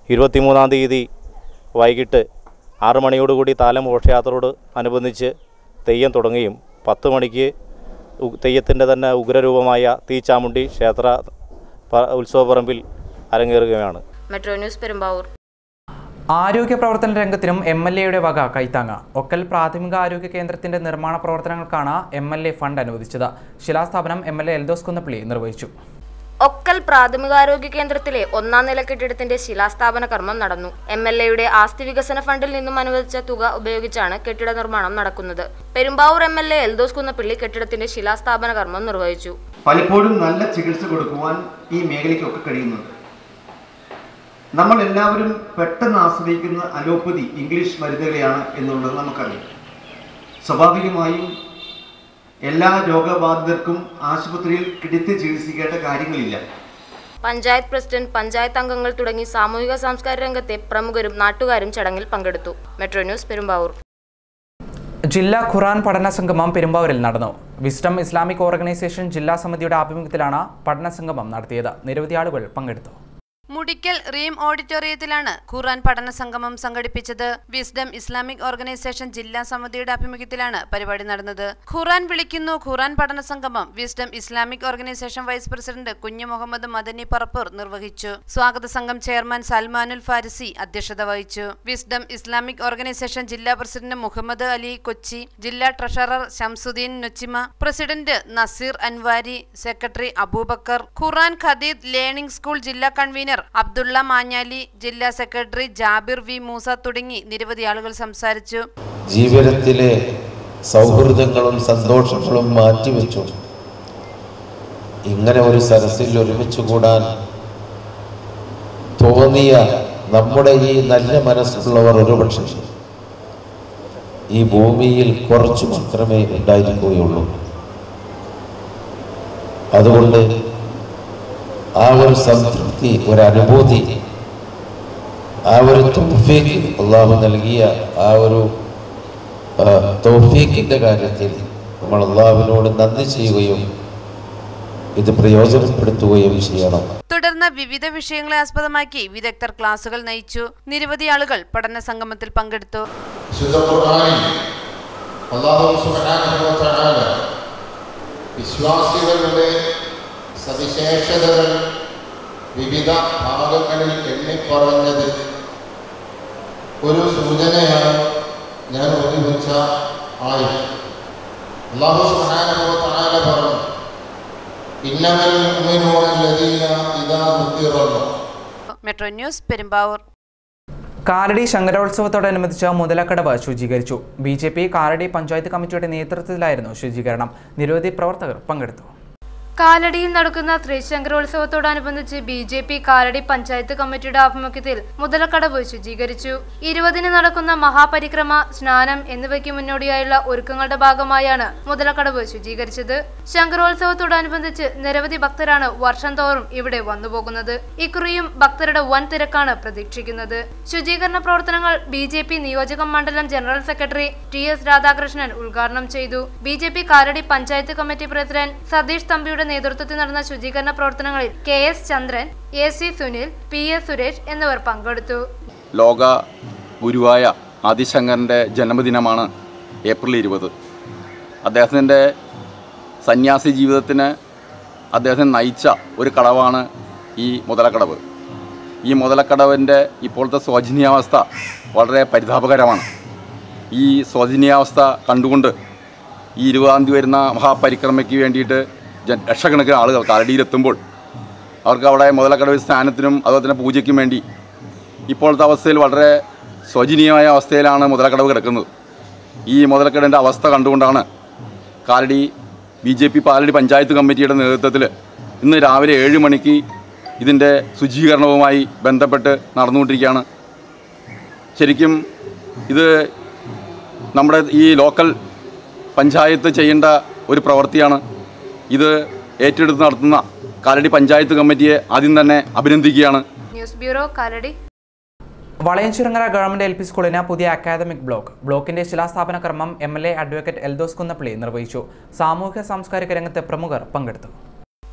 ഇരുപത്തിമൂന്നാം തീയതി വൈകിട്ട് ആറ് മണിയോടുകൂടി താലം ഘോഷയാത്രയോട് അനുബന്ധിച്ച് തെയ്യം തുടങ്ങുകയും പത്ത് മണിക്ക് ഉ- തെയ്യത്തിൻ്റെ തന്നെ ഉഗ്രരൂപമായ തീച്ചാമുണ്ടി ക്ഷേത്ര പ- ഉത്സവപ്പറമ്പിൽ അരങ്ങേറുകയാണ് മെട്രോ ന്യൂസ് പെരുമ്പാവൂർ ആരോഗ്യ പ്രവർത്തന രംഗത്തിനും എം എൽ എയുടെ വക കൈത്താങ്ങ ഒക്കൽ പ്രാഥമിക ആരോഗ്യ കേന്ദ്രത്തിന്റെ നിർമ്മാണ പ്രവർത്തനങ്ങൾക്കാണ് എം എൽ എ ഫണ്ട് അനുവദിച്ചത് ശിലാസ്ഥാപനം M L A Eldhose Kunnappally നിർവഹിച്ചു ഒക്കൽ പ്രാഥമികാരോഗ്യ കേന്ദ്രത്തിലെ ഒന്നാം നില കെട്ടിടത്തിന്റെ ശിലാസ്ഥാപന കർമ്മം നടന്നു എം എൽ എയുടെ ആസ്തി വികസന ഫണ്ടിൽ നിന്നും അനുവദിച്ച തുക ഉപയോഗിച്ചാണ് കെട്ടിട നിർമ്മാണം നടക്കുന്നത് Perumbavoor M L A Eldhose Kunnappally കെട്ടിടത്തിന്റെ ശിലാസ്ഥാപന കർമ്മം നിർവഹിച്ചു പലപ്പോഴും നല്ല ചികിത്സ കൊടുക്കുവാൻ ഈ മേഖലയ്ക്കൊക്കെ കഴിയുന്നത് നമ്മൾ എല്ലാവരും പെട്ടെന്ന് ആശ്രയിക്കുന്ന അലോപ്പതി ഇംഗ്ലീഷ് മരുന്നുകളെയാണ് എന്നുള്ളത് നമുക്കറിയാം സ്വാഭാവികമായും എല്ലാ രോഗബാധിതർക്കും ആശുപത്രിയിൽ കിടത്തി ചികിത്സിക്കേണ്ട കാര്യങ്ങളില്ല പഞ്ചായത്ത് പ്രസിഡന്റ് പഞ്ചായത്ത് അംഗങ്ങൾ തുടങ്ങി സാമൂഹിക സാംസ്കാരിക രംഗത്തെ പ്രമുഖരും നാട്ടുകാരും ചടങ്ങിൽ പങ്കെടുത്തു മെട്രോ ന്യൂസ് പെരുമ്പാവൂർ ജില്ലാ ഖുറാൻ പഠന സംഗമം പെരുമ്പാവൂരിൽ നടന്നു വിസ്ഡം ഇസ്ലാമിക് ഓർഗനൈസേഷൻ ജില്ലാ സമിതിയുടെ ആഭിമുഖ്യത്തിലാണ് പഠന സംഗമം നടത്തിയത് നിരവധി ആളുകൾ പങ്കെടുത്തു മുടിക്കൽ റീം ഓഡിറ്റോറിയത്തിലാണ് ഖുർആൻ പഠന സംഗമം സംഘടിപ്പിച്ചത് വിസ്ഡം ഇസ്ലാമിക് ഓർഗനൈസേഷൻ ജില്ലാ സമിതിയുടെ ആഭിമുഖ്യത്തിലാണ് പരിപാടി നടന്നത് ഖുർആൻ വിളിക്കുന്നു ഖുർആൻ പഠന സംഗമം wisdom Islamic organisation vice president Kunju Muhammed Madani Parappur നിർവഹിച്ചു സ്വാഗത സംഘം ചെയർമാൻ സൽമാനുൽ ഫാരിസി അധ്യക്ഷത വഹിച്ചു വിസ്ഡം ഇസ്ലാമിക് ഓർഗനൈസേഷൻ ജില്ലാ പ്രസിഡന്റ് മുഹമ്മദ് അലി കൊച്ചി ജില്ലാ treasurer Shamsudheen Nochima president Nazeer Anvari secretary Aboobacker Quran ഖദീദ് ലേണിംഗ് സ്കൂൾ ജില്ലാ കൺവീനർ അബ്ദുള്ള മാഞ്ഞാലി ജില്ലാ സെക്രട്ടറി ജാബിർ വി മൂസ തുടങ്ങി നിരവധി ആളുകൾ സംസാരിച്ചു ജീവിതത്തിലെ സൗഹൃദങ്ങളും സന്തോഷങ്ങളും മാറ്റിവെച്ചു ഇങ്ങനെ ഒരു സരസിൽ ഒരുമിച്ച് കൂടാൻ തോന്നിയ നമ്മുടെ ഈ നല്ല മനസ്സുള്ളവർ ഒരുപക്ഷെ ഈ ഭൂമിയിൽ കുറച്ചു മാത്രമേ ഉണ്ടായിരിക്കുകയുള്ളൂ അതുകൊണ്ട് ആ ഒരു സംതൃപ്തി ഒരു അനുഭൂതി ആ ഒരു തൗഫീഖ് അള്ളാഹു നൽകിയ ആ ഒരു ആ, തൗഫീഖിന്റെ കാര്യത്തിൽ നമ്മൾ അള്ളാഹുവിനോട് നന്ദി ചെയ്യുകയും ഇത് പ്രയോജനപ്പെടുത്തുകയും ചെയ്യണം തുടർന്ന് വിവിധ വിഷയങ്ങളെ ആസ്പദമാക്കി വിദഗ്ധർ ക്ലാസുകൾ നയിച്ചു നിരവധി ആളുകൾ പഠന സംഗമത്തിൽ പങ്കെടുത്തു വിശുദ്ധ ഖുർആനിൽ അല്ലാഹു സുബ്ഹാനഹു വ തആല വിശ്വാസികളുടെ സവിശേഷതകൾ വിവിധ ഭാഗങ്ങളിൽ എണ്ണിപ്പറഞ്ഞത് ഒരു സൂചനയാണ് ഞാൻ ഓടിവെച്ച ആയി അല്ലാഹു സുബ്ഹാനഹു വ തആല പറഞ്ഞു ഇന്നമൽ മുഅ്മിനൂന അല്ലദീന ഇദാ ദുക്കിറല്ലാഹ് മെട്രോ ന്യൂസ് പെരുമ്പാവൂർ കാലടി ശങ്കരോത്സവത്തോടനുബന്ധിച്ച് മുതലക്കടവ് ശുചീകരിച്ചു B J P Kalady panchayat കമ്മിറ്റിയുടെ നേതൃത്വത്തിലായിരുന്നു ശുചീകരണം നിരവധി പ്രവർത്തകർ പങ്കെടുത്തു കാലടിയിൽ നടക്കുന്ന ത്രിശങ്കരോത്സവത്തോടനുബന്ധിച്ച് B J P Kalady panchayat കമ്മിറ്റിയുടെ ആഭിമുഖ്യത്തിൽ മുതലക്കടവ് ശുചീകരിച്ചു ഇരുപതിന് നടക്കുന്ന മഹാപരിക്രമ സ്നാനം എന്നിവയ്ക്ക് മുന്നോടിയായുള്ള ഒരുക്കങ്ങളുടെ ഭാഗമായാണ് മുതലക്കടവ് ശുചീകരിച്ചത് ശങ്കരോത്സവത്തോടനുബന്ധിച്ച് നിരവധി ഭക്തരാണ് വർഷം തോറും ഇവിടെ വന്നുപോകുന്നത് ഇക്കുറിയും ഭക്തരുടെ വൻ തിരക്കാണ് പ്രതീക്ഷിക്കുന്നത് ശുചീകരണ പ്രവർത്തനങ്ങൾ ബി ജെ പി നിയോജക മണ്ഡലം general secretary T S Radhakrishnan ഉദ്ഘാടനം ചെയ്തു B J P Kalady panchayat committee president Satheesh തമ്പിയുടെ നേതൃത്വത്തിൽ നടന്ന ശുചീകരണ പ്രവർത്തനങ്ങളിൽ K S Chandran A C Sunil P S Suresh എന്നിവർ പങ്കെടുത്തു ലോക ഗുരുവായ ആദിശങ്കരൻ്റെ ജന്മദിനമാണ് ഏപ്രിൽ ഇരുപത് അദ്ദേഹത്തിൻ്റെ സന്യാസി ജീവിതത്തിന് അദ്ദേഹം നയിച്ച ഒരു കടവാണ് ഈ മുതലക്കടവ് ഈ മുതലക്കടവിൻ്റെ ഇപ്പോഴത്തെ ശോചനീയാവസ്ഥ വളരെ പരിതാപകരമാണ് ഈ ശോചനീയാവസ്ഥ കണ്ടുകൊണ്ട് ഈ ഇരുപതാം തീയതി വരുന്ന മഹാപരിക്രമയ്ക്ക് വേണ്ടിയിട്ട് ജ- ലക്ഷക്കണക്കിന് ആളുകൾ കാലടിയിലെത്തുമ്പോൾ അവർക്ക് അവിടെ മുതലക്കടവ് സ്നാനത്തിനും അതുപോലെ തന്നെ പൂജയ്ക്കും വേണ്ടി ഇപ്പോഴത്തെ അവസ്ഥയിൽ വളരെ ശോചനീയമായ അവസ്ഥയിലാണ് മുതലക്കടവ് കിടക്കുന്നത് ഈ മുതലക്കടവിൻ്റെ അവസ്ഥ കണ്ടുകൊണ്ടാണ് Kalady B J P Paladi panchayat കമ്മിറ്റിയുടെ നേതൃത്വത്തിൽ ഇന്ന് രാവിലെ ഏഴ് മണിക്ക് ഇതിൻ്റെ ശുചീകരണവുമായി ബന്ധപ്പെട്ട് നടന്നുകൊണ്ടിരിക്കുകയാണ് ശരിക്കും ഇത് നമ്മുടെ ഈ ലോക്കൽ പഞ്ചായത്ത് ചെയ്യേണ്ട ഒരു പ്രവൃത്തിയാണ് ഇത് ഏറ്റെടുത്ത് നടത്തുന്ന കാലടി പഞ്ചായത്ത് കമ്മിറ്റിയെ ആദ്യം തന്നെ അഭിനന്ദിക്കുകയാണ് news bureau Kalady Valayanchirangara government L P സ്കൂളിന് പുതിയ അക്കാദമിക് ബ്ലോക്ക് ബ്ലോക്കിന്റെ ശിലാസ്ഥാപന കർമ്മം M L A advocate Eldhose Kunnappally നിർവഹിച്ചു സാമൂഹ്യ സാംസ്കാരിക രംഗത്തെ പ്രമുഖർ പങ്കെടുത്തു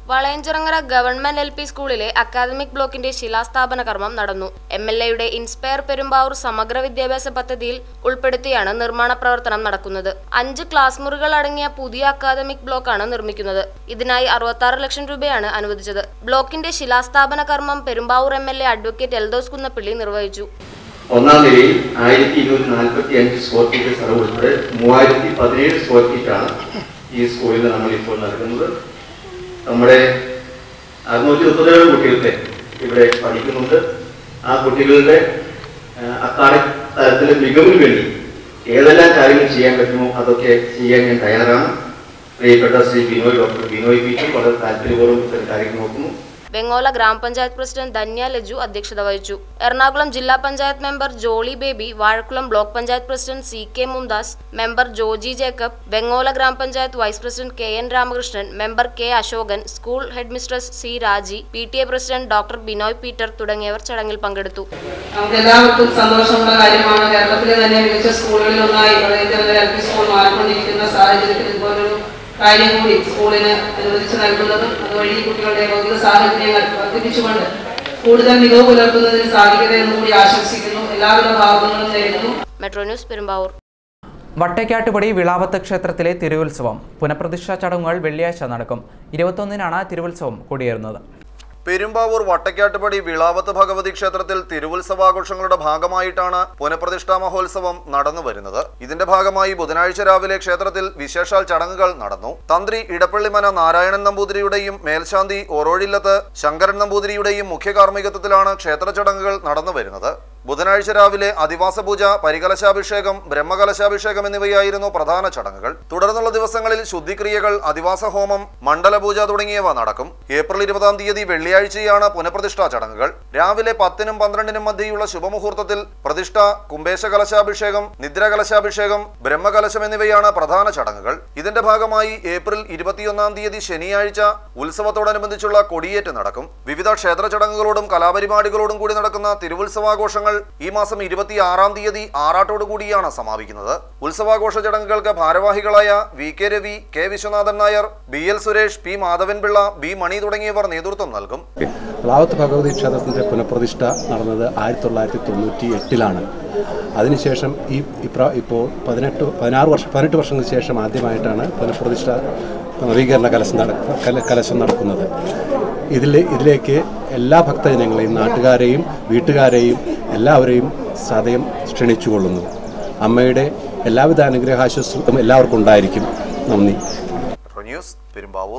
വളയഞ്ചിറങ്ങര ഗവൺമെന്റ് എൽ പി സ്കൂളിലെ അക്കാദമിക് ബ്ലോക്കിന്റെ ശിലാസ്ഥാപന കർമ്മം നടന്നു എം എൽ എയുടെ ഇൻസ്പയർ പെരുമ്പാവൂർ സമഗ്ര വിദ്യാഭ്യാസ പദ്ധതിയിൽ ഉൾപ്പെടുത്തിയാണ് നിർമ്മാണ പ്രവർത്തനം നടക്കുന്നത് അഞ്ച് ക്ലാസ് മുറികൾ അടങ്ങിയ പുതിയ അക്കാദമിക് ബ്ലോക്കാണ് നിർമ്മിക്കുന്നത് ഇതിനായി അറുപത്തി ലക്ഷം രൂപയാണ് അനുവദിച്ചത് ബ്ലോക്കിന്റെ ശിലാസ്ഥാപന കർമ്മം Perumbavoor M L A advocate Eldhose Kunnappilly നിർവഹിച്ചു ഒന്നാം നിലയിൽ ആയിരത്തി ഇരുന്നൂറ്റി നാൽപ്പത്തി അഞ്ച് സ്ക്വയർ ഫീറ്റ് സ്ഥലം ഉൾപ്പെടെ മൂവായിരത്തി പതിനേഴ് സ്ക്വയർ ഫീറ്റാണ് ഈ സ്കൂളിൽ നമ്മൾ ഇപ്പോൾ നൽകുന്നത് നമ്മുടെ അറുന്നൂറ്റി മുപ്പത്തേഴ് കുട്ടികൾക്ക് ഇവിടെ പഠിക്കുന്നുണ്ട് ആ കുട്ടികളുടെ അക്കാഡമിക് തലത്തിലെ മികവിന് വേണ്ടി ഏതെല്ലാം കാര്യങ്ങൾ ചെയ്യാൻ പറ്റുമോ അതൊക്കെ ചെയ്യാൻ ഞാൻ തയ്യാറാണ് പ്രിയപ്പെട്ട ശ്രീ ബിനോയ് ഡോക്ടർ ബിനോയ് പീറ്റും വളരെ താല്പര്യപൂർവ്വം ഇത്തരം കാര്യങ്ങൾ നോക്കുന്നു വെങ്ങോല ഗ്രാമപഞ്ചായത്ത് പ്രസിഡന്റ് ധന്യ ലജു അധ്യക്ഷത വഹിച്ചു എറണാകുളം ജില്ലാ panchayat member Jolly Baby Vazhakkulam block panchayat president C K Mumdas member Joji Jacob Vengola ഗ്രാമപഞ്ചായത്ത് vice president K N Ramakrishnan member K Asokan school headmistress C Raji P T A president doctor Binoy Peter തുടങ്ങിയവർ ചടങ്ങിൽ പങ്കെടുത്തു നമുക്ക് എല്ലാവർക്കും സന്തോഷമുള്ള കാര്യമാണ് കേരളത്തിലെ തന്നെ മികച്ച സ്കൂളുകളിൽ ഒന്നായി വളരെയധികം എൽ പി സ്കൂൾ മാറിക്കൊണ്ടിരിക്കുന്ന സാഹചര്യത്തിൽ ഇതുപോലൊരു കാര്യം കൂടി സ്കൂളിന് അനുവദിച്ചു നൽകുന്നതും അതുവഴി കുട്ടികളുടെ ഭൗതിക സാഹചര്യങ്ങൾ വർദ്ധിപ്പിച്ചുകൊണ്ട് കൂടുതൽ മികവ് പുലർത്തുന്നതിന് സാധിക്കട്ടെ എന്ന് കൂടി ആശംസിക്കുന്നു എല്ലാവിധ ഭാവങ്ങളും നേരുന്നു മെട്രോ ന്യൂസ് പെരുമ്പാവൂർ വട്ടയ്ക്കാട്ടുപടി വിളാവത്ത് ക്ഷേത്രത്തിലെ തിരുവുത്സവം പുനഃപ്രതിഷ്ഠാ ചടങ്ങുകൾ വെള്ളിയാഴ്ച നടക്കും ഇരുപത്തൊന്നിനാണ് തിരുവുത്സവം കൊടിയേറുന്നത് പെരുമ്പാവൂർ വട്ടക്കാട്ടുപടി വിളാവത്ത് ഭഗവതി ക്ഷേത്രത്തിൽ തിരുവുത്സവാഘോഷങ്ങളുടെ ഭാഗമായിട്ടാണ് പുനഃപ്രതിഷ്ഠാ മഹോത്സവം നടന്നു വരുന്നത് ഇതിന്റെ ഭാഗമായി ബുധനാഴ്ച രാവിലെ ക്ഷേത്രത്തിൽ വിശേഷാൽ ചടങ്ങുകൾ നടന്നു തന്ത്രി ഇടപ്പള്ളിമന നാരായണൻ നമ്പൂതിരിയുടെയും മേൽശാന്തി ഒറോഴില്ലത്ത് ശങ്കരൻ നമ്പൂതിരിയുടെയും മുഖ്യ കാർമ്മികത്വത്തിലാണ് ക്ഷേത്ര ചടങ്ങുകൾ നടന്നു വരുന്നത് ബുധനാഴ്ച രാവിലെ അധിവാസ പൂജ പരികലശാഭിഷേകം ബ്രഹ്മകലശാഭിഷേകം എന്നിവയായിരുന്നു പ്രധാന ചടങ്ങുകൾ തുടർന്നുള്ള ദിവസങ്ങളിൽ ശുദ്ധിക്രിയകൾ അധിവാസ ഹോമം മണ്ഡലപൂജ തുടങ്ങിയവ നടക്കും ഏപ്രിൽ ഇരുപതാം തീയതി വെള്ളിയാഴ്ചയാണ് പുനഃപ്രതിഷ്ഠാ ചടങ്ങുകൾ രാവിലെ പത്തിനും പന്ത്രണ്ടിനും മധ്യയുള്ള ശുഭമുഹൂർത്തത്തിൽ പ്രതിഷ്ഠ കുംഭേശ കലശാഭിഷേകം നിദ്രകലശാഭിഷേകം ബ്രഹ്മകലശം എന്നിവയാണ് പ്രധാന ചടങ്ങുകൾ ഇതിന്റെ ഭാഗമായി ഏപ്രിൽ ഇരുപത്തിയൊന്നാം തീയതി ശനിയാഴ്ച ഉത്സവത്തോടനുബന്ധിച്ചുള്ള കൊടിയേറ്റ് നടക്കും വിവിധ ക്ഷേത്ര ചടങ്ങുകളോടും കലാപരിപാടികളോടും കൂടി നടക്കുന്ന തിരുവുത്സവാഘോഷങ്ങൾ ഈ മാസം ഇരുപത്തിയാറാം തീയതി ആറാട്ടോടു കൂടിയാണ് സമാപിക്കുന്നത് ഉത്സവാഘോഷ ചടങ്ങുകൾക്ക് ഭാരവാഹികളായ V K Ravi K Viswanathan Nair B L Suresh P Madhavan Pillai B Mani തുടങ്ങിയവർ നേതൃത്വം നൽകും പ്ലാവത്ത് ഭഗവതി ക്ഷേത്രത്തിൻ്റെ പുനഃപ്രതിഷ്ഠ നടന്നത് ആയിരത്തി തൊള്ളായിരത്തി തൊണ്ണൂറ്റി എട്ടിലാണ് അതിനുശേഷം ഈ ഇപ്രാ ഇപ്പോൾ പതിനെട്ട് പതിനാറ് വർഷം പതിനെട്ട് വർഷങ്ങൾക്ക് ശേഷം ആദ്യമായിട്ടാണ് പുനഃപ്രതിഷ്ഠ നവീകരണ കലശം നട കല- കലശം നടക്കുന്നത് ഇതിൽ ഇതിലേക്ക് എല്ലാ ഭക്തജനങ്ങളെയും നാട്ടുകാരെയും വീട്ടുകാരെയും എല്ലാവരെയും സദയം ക്ഷണിച്ചുകൊള്ളുന്നു അമ്മയുടെ എല്ലാവിധ അനുഗ്രഹാശ്വസും എല്ലാവർക്കും ഉണ്ടായിരിക്കും നന്ദി ന്യൂസ് പെരുമ്പാവൂർ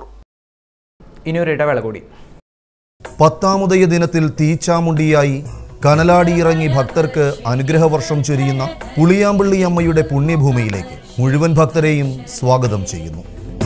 ഇനിയൊരു ഇടവേള കൂടി പത്താമുദയ ദിനത്തിൽ തീച്ചാമുണ്ടിയായി കനലാടിയിറങ്ങി ഭക്തർക്ക് അനുഗ്രഹവർഷം ചൊരിയുന്ന പുളിയാമ്പള്ളി അമ്മയുടെ പുണ്യഭൂമിയിലേക്ക് മുഴുവൻ ഭക്തരെയും സ്വാഗതം ചെയ്യുന്നു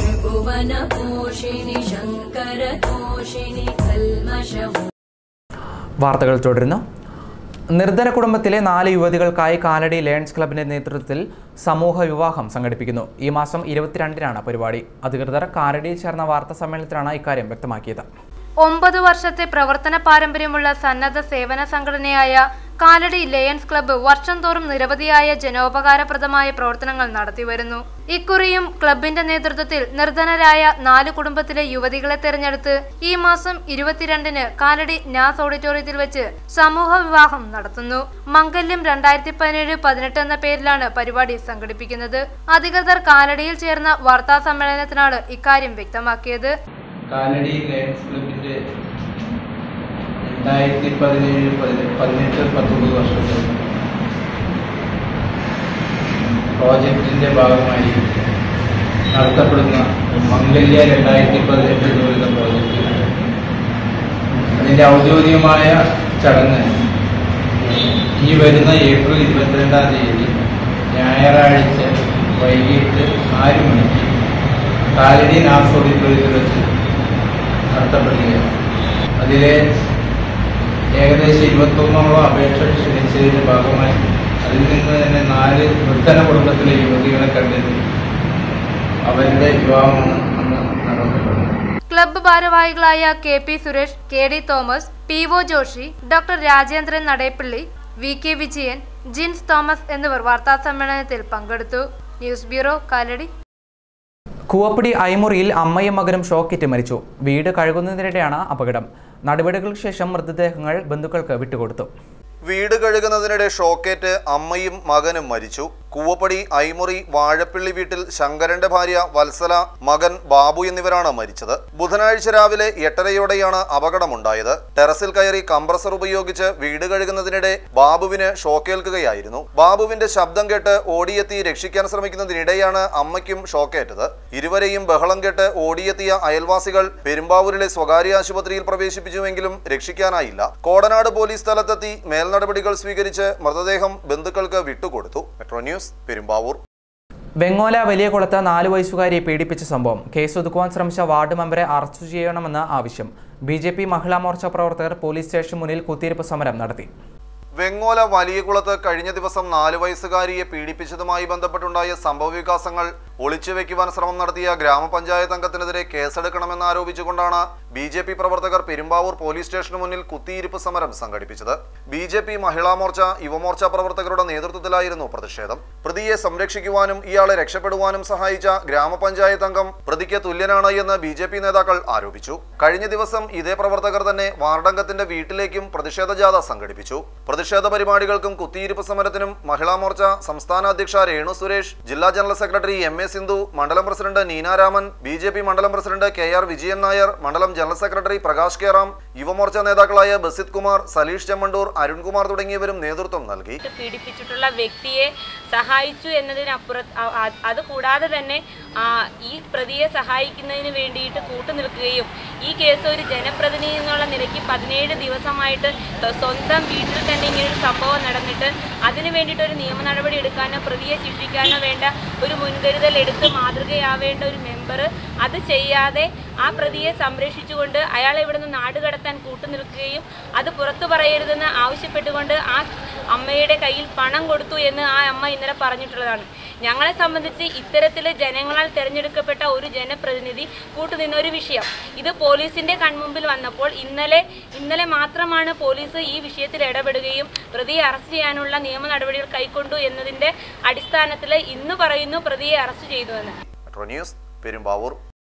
ഭുവനപോഷിണി ശങ്കരതോഷിണി കൽമഷമോ വാർത്തകൾ തുടരുന്നു നിർധന കുടുംബത്തിലെ നാല് യുവതികൾക്കായി കാലടി ലയൺസ് ക്ലബിന്റെ നേതൃത്വത്തിൽ സമൂഹ വിവാഹം സംഘടിപ്പിക്കുന്നു ഈ മാസം ഇരുപത്തിരണ്ടിനാണ് പരിപാടി അധികൃതർ കാലടിയിൽ ചേർന്ന വാർത്താ സമ്മേളനത്തിലാണ് ഇക്കാര്യം വ്യക്തമാക്കിയത് ഒമ്പത് വർഷത്തെ പ്രവർത്തന പാരമ്പര്യമുള്ള സന്നദ്ധ സേവന സംഘടനയായ കാലടി ലയൺസ് ക്ലബ്ബ് വർഷം തോറും നിരവധിയായ ജനോപകാരപ്രദമായ പ്രവർത്തനങ്ങൾ നടത്തിവരുന്നു ഇക്കുറിയും ക്ലബിന്റെ നേതൃത്വത്തിൽ നിർധനരായ നാല് കുടുംബത്തിലെ യുവതികളെ തെരഞ്ഞെടുത്ത് ഈ മാസം ഇരുപത്തിരണ്ടിന് കാലടി നാസ് ഓഡിറ്റോറിയത്തിൽ വെച്ച് സമൂഹ വിവാഹം നടത്തുന്നു മംഗല്യം രണ്ടായിരത്തി പതിനേഴ് പതിനെട്ട് എന്ന പേരിലാണ് പരിപാടി സംഘടിപ്പിക്കുന്നത് അധികൃതർ കാലടിയിൽ ചേർന്ന വാർത്താ സമ്മേളനത്തിനാണ് ഇക്കാര്യം വ്യക്തമാക്കിയത് കാലടി ലയൺസ് ക്ലബിൻ്റെ രണ്ടായിരത്തി പതിനേഴ് പതിനെട്ട് പതിനെട്ട് പത്തൊമ്പത് വർഷത്തെ പ്രോജക്റ്റിൻ്റെ ഭാഗമായി നടത്തപ്പെടുന്ന മംഗല്യ രണ്ടായിരത്തി പതിനെട്ട് എന്ന് പറയുന്ന പ്രോജക്റ്റ് അതിൻ്റെ ഔദ്യോഗികമായ ചടങ്ങ് ഈ വരുന്ന ഏപ്രിൽ ഇരുപത്തിരണ്ടാം തീയതി ഞായറാഴ്ച വൈകിട്ട് നാല് മണിക്ക് കാലടി നാസ് ഓഡിറ്റോറിയത്തിൽ വെച്ച് നടത്തപ്പെടുകയാണ് അതിലെ ഏകദേശം ഇരുപത്തൊന്നോളം അപേക്ഷ ക്ഷണിച്ചതിൻ്റെ ഭാഗമായി അതിൽ നിന്ന് തന്നെ നാല് നിർത്തന കുടുംബത്തിലെ യുവതികളെ കണ്ടെത്തി അവരുടെ വിവാഹമാണ് അന്ന് നടത്തപ്പെടുന്നത് ക്ലബ്ബ് ഭാരവാഹികളായ K P Suresh K D Thomas P O Joshy doctor Rajendran Nadeppally V K Vijayan Jins Thomas എന്നിവർ വാർത്താ സമ്മേളനത്തിൽ പങ്കെടുത്തു ന്യൂസ് ബ്യൂറോ കാലടി കൂവപ്പടി ഐമുറിയിൽ അമ്മയും മകനും ഷോക്കേറ്റ് മരിച്ചു വീട് കഴുകുന്നതിനിടെയാണ് അപകടം നടപടികൾക്ക് ശേഷം മൃതദേഹങ്ങൾ ബന്ധുക്കൾക്ക് വിട്ടുകൊടുത്തു വീട് കഴുകുന്നതിനിടെ ഷോക്കേറ്റ് അമ്മയും മകനും മരിച്ചു കൂവപ്പടി ഐമുറി വാഴപ്പിള്ളി വീട്ടിൽ ശങ്കരന്റെ ഭാര്യ വത്സല മകൻ ബാബു എന്നിവരാണ് മരിച്ചത് ബുധനാഴ്ച രാവിലെ എട്ടരയോടെയാണ് അപകടമുണ്ടായത് ടെറസിൽ കയറി കംപ്രസർ ഉപയോഗിച്ച് വീട് കഴുകുന്നതിനിടെ ബാബുവിന് ഷോക്കേൽക്കുകയായിരുന്നു ബാബുവിന്റെ ശബ്ദം കേട്ട് ഓടിയെത്തി രക്ഷിക്കാൻ ശ്രമിക്കുന്നതിനിടെയാണ് അമ്മയ്ക്കും ഷോക്കേറ്റത് ഇരുവരെയും ബഹളം കേട്ട് ഓടിയെത്തിയ അയൽവാസികൾ പെരുമ്പാവൂരിലെ സ്വകാര്യ ആശുപത്രിയിൽ പ്രവേശിപ്പിച്ചുവെങ്കിലും രക്ഷിക്കാനായില്ല കോടനാട് പോലീസ് സ്ഥലത്തെത്തി മേൽനടപടികൾ സ്വീകരിച്ച് മൃതദേഹം ബന്ധുക്കൾക്ക് വിട്ടുകൊടുത്തു മെട്രോ ന്യൂസ് പെരുമ്പാവൂർ വെങ്ങോല വലിയ കുളത്ത് നാല് വയസ്സുകാരിയെ പീഡിപ്പിച്ച സംഭവം കേസ് ഒതുക്കുവാൻ ശ്രമിച്ച വാർഡ് മെമ്പറെ അറസ്റ്റ് ചെയ്യണമെന്ന് ആവശ്യം B J P Mahila Morcha പ്രവർത്തകർ പോലീസ് സ്റ്റേഷൻ മുന്നിൽ കുത്തിയിരിപ്പ് സമരം നടത്തി വെങ്ങോല വലിയകുളത്ത് കഴിഞ്ഞ ദിവസം നാല് വയസ്സുകാരിയെ പീഡിപ്പിച്ചതുമായി ബന്ധപ്പെട്ടുണ്ടായ സംഭവ വികാസങ്ങൾ ഒളിച്ചു വെക്കുവാൻ ശ്രമം നടത്തിയ ഗ്രാമപഞ്ചായത്ത് അംഗത്തിനെതിരെ കേസെടുക്കണമെന്ന് ആരോപിച്ചുകൊണ്ടാണ് ബി ജെ പി പ്രവർത്തകർ പെരുമ്പാവൂർ പോലീസ് സ്റ്റേഷന് മുന്നിൽ കുത്തിയിരിപ്പ് സമരം സംഘടിപ്പിച്ചത് B J P Mahila Morcha Yuvamorcha പ്രവർത്തകരുടെ നേതൃത്വത്തിലായിരുന്നു പ്രതിഷേധം പ്രതിയെ സംരക്ഷിക്കുവാനും ഇയാളെ രക്ഷപ്പെടുവാനും സഹായിച്ച ഗ്രാമപഞ്ചായത്ത് അംഗം പ്രതിക്ക് തുല്യനാണ് എന്ന് ബി ജെ പി നേതാക്കൾ ആരോപിച്ചു കഴിഞ്ഞ ദിവസം ഇതേ പ്രവർത്തകർ തന്നെ വാർഡംഗത്തിന്റെ വീട്ടിലേക്കും പ്രതിഷേധ ജാഥ സംഘടിപ്പിച്ചു പ്രതിഷേധ പരിപാടികൾക്കും കുത്തിയിരിപ്പ് സമരത്തിനും മഹിളാ മോർച്ച സംസ്ഥാന അധ്യക്ഷ രേണു സുരേഷ് ജില്ലാ general secretary M A Sindhu മണ്ഡലം president Neenaraman B J P മണ്ഡലം president K R Vijayan Nair മണ്ഡലം ജനറൽ സെക്രട്ടറി പ്രകാശ് കേറാം യുവമോർച്ച നേതാക്കളായ ബസിത് കുമാർ സലീഷ് ചെമ്മണ്ടൂർ അരുൺകുമാർ തുടങ്ങിയവരും നേതൃത്വം നൽകി പീഡിപ്പിച്ചിട്ടുള്ള വ്യക്തിയെ സഹായിച്ചു എന്നതിനപ്പുറം അ- അ- അത് കൂടാതെ തന്നെ ആ, ഈ പ്രതിയെ സഹായിക്കുന്നതിന് വേണ്ടിയിട്ട് കൂട്ടുനിൽക്കുകയും ഈ കേസ് ഒരു ജനപ്രതിനിധി എന്നുള്ള നിലയ്ക്ക് പതിനേഴ് ദിവസമായിട്ട് ത- സ്വന്തം വീട്ടിൽ തന്നെ ഇങ്ങനൊരു സംഭവം നടന്നിട്ട് അതിന് വേണ്ടിയിട്ട് ഒരു നിയമ നടപടി എടുക്കാനോ പ്രതിയെ ശിക്ഷിക്കാനോ വേണ്ട ഒരു മുൻകരുതൽ എടുത്ത് മാതൃകയാവേണ്ട ഒരു മെമ്പർ അത് ചെയ്യാതെ ആ പ്രതിയെ സംരക്ഷിച്ചുകൊണ്ട് അയാളെ ഇവിടെ നിന്ന് നാട് കടത്താൻ കൂട്ടുനിൽക്കുകയും അത് പുറത്തു പറയരുതെന്ന് ആവശ്യപ്പെട്ടുകൊണ്ട് ആ അമ്മയുടെ കയ്യിൽ പണം കൊടുത്തു എന്ന് ആ അമ്മ ഇന്നലെ പറഞ്ഞിട്ടുള്ളതാണ് ഞങ്ങളെ സംബന്ധിച്ച് ഇത്തരത്തിൽ ജനങ്ങളാൽ തിരഞ്ഞെടുക്കപ്പെട്ട ഒരു ജനപ്രതിനിധി കൂട്ടുനിന്ന ഒരു വിഷയം ഇത് പോലീസിന്റെ കൺമുമ്പിൽ വന്നപ്പോൾ ഇന്നലെ ഇന്നലെ മാത്രമാണ് പോലീസ് ഈ വിഷയത്തിൽ ഇടപെടുകയും പ്രതിയെ അറസ്റ്റ് ചെയ്യാനുള്ള നിയമ നടപടികൾ കൈക്കൊണ്ടു എന്നതിന്റെ അടിസ്ഥാനത്തിൽ ഇന്ന് പറയുന്നു പ്രതിയെ അറസ്റ്റ് ചെയ്തു എന്ന് മെട്രോ ന്യൂസ് പെരുമ്പാവൂർ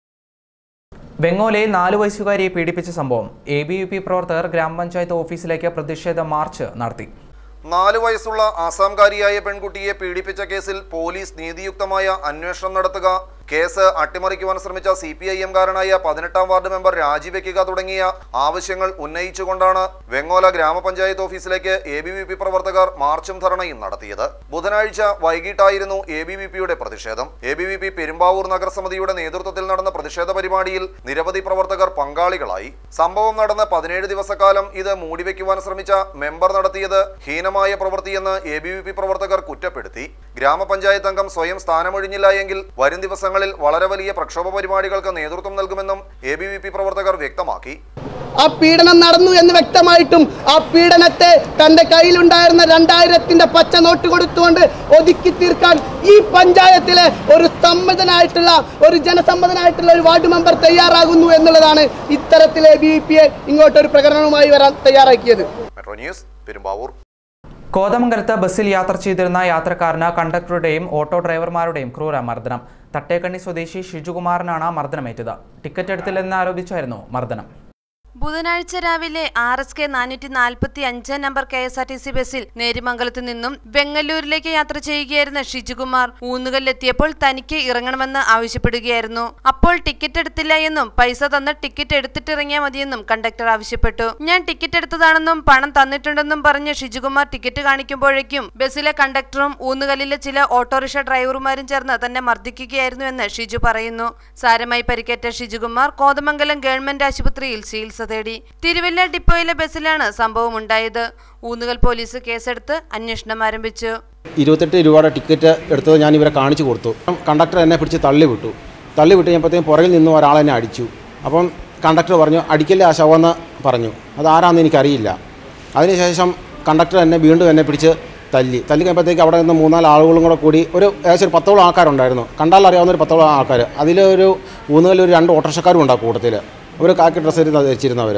വെങ്ങോലയിൽ നാല് വയസ്സുകാരിയെ പീഡിപ്പിച്ച സംഭവം എ ബി യു പി പ്രവർത്തകർ ഗ്രാമപഞ്ചായത്ത് ഓഫീസിലേക്ക് പ്രതിഷേധ മാർച്ച് നടത്തി നാല് വയസ്സുള്ള ആസാംകാരിയായ പെൺകുട്ടിയെ പീഡിപ്പിച്ച കേസിൽ പോലീസ് നീതിയുക്തമായ അന്വേഷണം നടത്തുക കേസ് അട്ടിമറിക്കുവാൻ ശ്രമിച്ച സി പി ഐ എംകാരനായ പതിനെട്ടാം വാർഡ് മെമ്പർ രാജിവെക്കുക തുടങ്ങിയ ആവശ്യങ്ങൾ ഉന്നയിച്ചുകൊണ്ടാണ് വെങ്ങോല ഗ്രാമപഞ്ചായത്ത് ഓഫീസിലേക്ക് എ ബി വി പി പ്രവർത്തകർ മാർച്ചും ധർണയും നടത്തിയത് ബുധനാഴ്ച വൈകിട്ടായിരുന്നു എ ബി വി പിയുടെ പ്രതിഷേധം A B V P Perumbavoor നഗരസമിതിയുടെ നേതൃത്വത്തിൽ നടന്ന പ്രതിഷേധ പരിപാടിയിൽ നിരവധി പ്രവർത്തകർ പങ്കാളികളായി സംഭവം നടന്ന പതിനേഴ് ദിവസക്കാലം ഇത് മൂടിവെക്കുവാൻ ശ്രമിച്ച മെമ്പർ നടത്തിയത് ഹീനമായ പ്രവൃത്തിയെന്ന് എ ബി വി പി പ്രവർത്തകർ കുറ്റപ്പെടുത്തി ഗ്രാമപഞ്ചായത്ത് അംഗം സ്വയം സ്ഥാനമൊഴിഞ്ഞില്ല എങ്കിൽ വരും ദിവസങ്ങളിൽ വളരെ വലിയ പ്രക്ഷോഭ പരിപാടികൾക്ക് നേതൃത്വം നൽകുമെന്നും എ ബി വി പി പ്രവർത്തകർ വ്യക്തമാക്കി ആ പീഡനം നടന്നു എന്ന് വ്യക്തമായിട്ടും ആ പീഡനത്തെ തന്റെ കയ്യിലുണ്ടായിരുന്ന രണ്ടായിരത്തിന്റെ പച്ച നോട്ട് കൊടുത്തുകൊണ്ട് ഒതുക്കി തീർക്കാൻ ഈ പഞ്ചായത്തിലെ ഒരു സമ്മതനായിട്ടുള്ള ഒരു ജനസമ്മതനായിട്ടുള്ള ഒരു വാർഡ് മെമ്പർ തയ്യാറാകുന്നു എന്നുള്ളതാണ് ഇത്തരത്തിലെ ബി പി എ ഇങ്ങോട്ടൊരു പ്രകടനവുമായി വരാൻ തയ്യാറാക്കിയത് മെട്രോ ന്യൂസ് പെരുമ്പാവൂർ കോതമംഗലത്ത് ബസ്സിൽ യാത്ര ചെയ്തിരുന്ന യാത്രക്കാരന് കണ്ടക്ടറുടെയും ഓട്ടോ ഡ്രൈവർമാരുടെയും ക്രൂര മർദ്ദനം തട്ടേക്കണ്ണി സ്വദേശി ഷിജുകുമാറിനാണ് മർദ്ദനമേറ്റത് ടിക്കറ്റ് എടുത്തില്ലെന്ന് ആരോപിച്ചായിരുന്നു മർദ്ദനം ബുധനാഴ്ച രാവിലെ ആർ എസ് കെ നാനൂറ്റി നാൽപ്പത്തി അഞ്ചാം number K S R T C ബസ്സിൽ നേരിമംഗലത്ത് നിന്നും ബംഗളൂരിലേക്ക് യാത്ര ചെയ്യുകയായിരുന്ന ഷിജുകുമാർ ഊന്നുകല്ലെത്തിയപ്പോൾ തനിക്ക് ഇറങ്ങണമെന്ന് ആവശ്യപ്പെടുകയായിരുന്നു അപ്പോൾ ടിക്കറ്റ് എടുത്തില്ല എന്നും പൈസ തന്ന് ടിക്കറ്റ് എടുത്തിട്ടിറങ്ങിയാൽ മതിയെന്നും കണ്ടക്ടർ ആവശ്യപ്പെട്ടു ഞാൻ ടിക്കറ്റ് എടുത്തതാണെന്നും പണം തന്നിട്ടുണ്ടെന്നും പറഞ്ഞ് ഷിജുകുമാർ ടിക്കറ്റ് കാണിക്കുമ്പോഴേക്കും ബസ്സിലെ കണ്ടക്ടറും ഊന്നുകല്ലിലെ ചില ഓട്ടോറിക്ഷ ഡ്രൈവർമാരും ചേർന്ന് തന്നെ മർദ്ദിക്കുകയായിരുന്നു എന്ന് ഷിജു പറയുന്നു സാരമായി പരിക്കേറ്റ ഷിജുകുമാർ കോതമംഗലം ഗവൺമെന്റ് ആശുപത്രിയിൽ ചികിത്സ തേടി തിരുവല്ല ഡിപ്പോയിലെ ബസ്സിലാണ് സംഭവം ഉണ്ടായത് ഊന്നുകൽ പോലീസ് കേസെടുത്ത് അന്വേഷണം ആരംഭിച്ചു ഇരുപത്തെട്ട് രൂപയുടെ ടിക്കറ്റ് എടുത്തത് ഞാൻ ഇവരെ കാണിച്ചു കൊടുത്തു കണ്ടക്ടർ എന്നെ പിടിച്ച് തള്ളി വിട്ടു തള്ളി വിട്ട് കഴിഞ്ഞപ്പോഴത്തേക്കും പുറകിൽ നിന്ന് ഒരാൾ എന്നെ അടിച്ചു അപ്പം കണ്ടക്ടർ പറഞ്ഞു അടിക്കല്ലേ ആ ശവമെന്ന് പറഞ്ഞു അത് ആരാന്ന് എനിക്കറിയില്ല അതിനുശേഷം കണ്ടക്ടർ എന്നെ വീണ്ടും എന്നെ പിടിച്ച് തല്ലി തല്ലി കഴിയുമ്പോഴത്തേക്ക് അവിടെ നിന്ന് മൂന്നാല് ആളുകളും കൂടെ കൂടി ഒരു ഏകദേശം ഒരു പത്തോളം ആൾക്കാരുണ്ടായിരുന്നു കണ്ടാൽ അറിയാവുന്ന ഒരു പത്തോളം ആൾക്കാർ അതിലൊരു ഊന്നുകളിൽ ഒരു രണ്ട് ഓട്ടോറിക്ഷക്കാരും ഉണ്ടാവും കൂട്ടത്തിൽ ഒരു കാക്കി ഡ്രസ്സ് ധരിച്ചിരുന്നവർ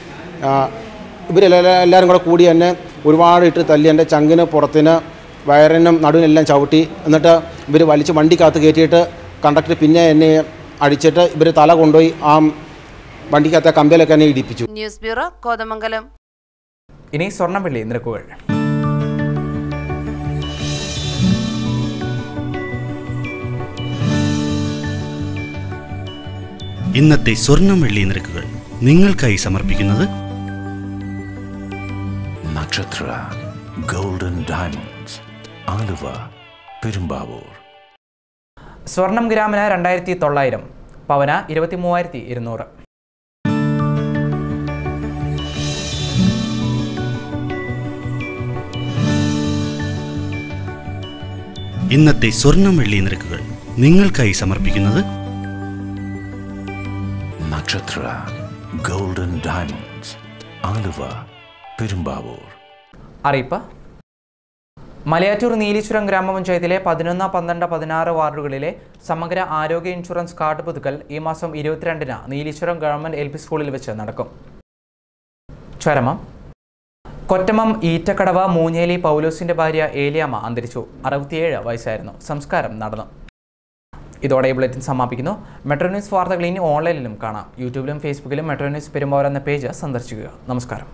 ഇവരെല്ലാം എല്ലാവരും കൂടെ കൂടി എന്നെ ഒരുപാട് ഇട്ട് തല്ലി എൻ്റെ ചങ്കിന് പുറത്തിന് വയറിനും നടുവിനെല്ലാം ചവിട്ടി എന്നിട്ട് ഇവർ വലിച്ച് വണ്ടിക്കകത്ത് കയറ്റിയിട്ട് കണ്ടക്ടർ പിന്നെ എന്നെ അടിച്ചിട്ട് ഇവർ തല കൊണ്ടുപോയി ആ വണ്ടിക്കകത്തെ കമ്പിയിലൊക്കെ എന്നെ ഇടിപ്പിച്ചു ന്യൂസ് ബ്യൂറോ കോതമംഗലം ഇനി സ്വർണം വെള്ളി നിരക്കുകൾ ഇന്നത്തെ സ്വർണം വെള്ളി നിരക്കുകൾ നിങ്ങൾക്കായി സമർപ്പിക്കുന്നത് നക്ഷത്ര ഗോൾഡൻ ഡയമണ്ട്സ് ആലുവ പെരുമ്പാവൂർ സ്വർണം ഗ്രാമിന് രണ്ടായിരത്തി തൊള്ളായിരം പവന് ഇരുപത്തി മൂവായിരത്തി ഇരുന്നൂറ് ഇന്നത്തെ സ്വർണം വെള്ളി നിരക്കുകൾ നിങ്ങൾക്കായി സമർപ്പിക്കുന്നത് നക്ഷത്ര ഗോൾഡൻ ഡയമണ്ട്സ് ആലുവ പെരുമ്പാവൂർ അറിയിപ്പ് മലയാറ്റൂർ നീലീശ്വരം ഗ്രാമപഞ്ചായത്തിലെ പതിനൊന്ന് പന്ത്രണ്ട് പതിനാറ് വാർഡുകളിലെ സമഗ്ര ആരോഗ്യ ഇൻഷുറൻസ് കാർഡ് പുതുക്കൽ ഈ മാസം ഇരുപത്തിരണ്ടിന് നീലീശ്വരം ഗവൺമെന്റ് എൽ പി സ്കൂളിൽ വെച്ച് നടക്കും ചരമം കൊറ്റമം ഈറ്റക്കടവ് മൂഞ്ഞേലി പൗലോസിന്റെ ഭാര്യ ഏലിയാമ്മ അന്തരിച്ചു അറുപത്തിയേഴ് വയസ്സായിരുന്നു സംസ്കാരം നടന്നു ഇതോടെ ഈ ബുള്ളറ്റിൻ സമാപിക്കുന്നു മെട്രോ ന്യൂസ് വാർത്തകൾ ഇനി ഓൺലൈനിലും കാണാം യൂട്യൂബിലും ഫേസ്ബുക്കിലും മെട്രോ ന്യൂസ് പെരുമ്പോർ എന്ന പേജ് സന്ദർശിക്കുക നമസ്കാരം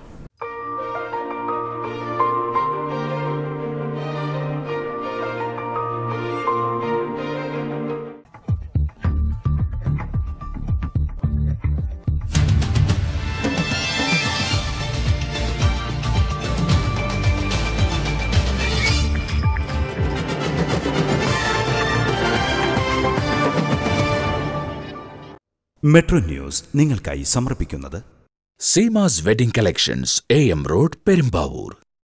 മെട്രോ ന്യൂസ് നിങ്ങൾക്കായി സമർപ്പിക്കുന്നത് Seemas wedding collections A M road Perumbavoor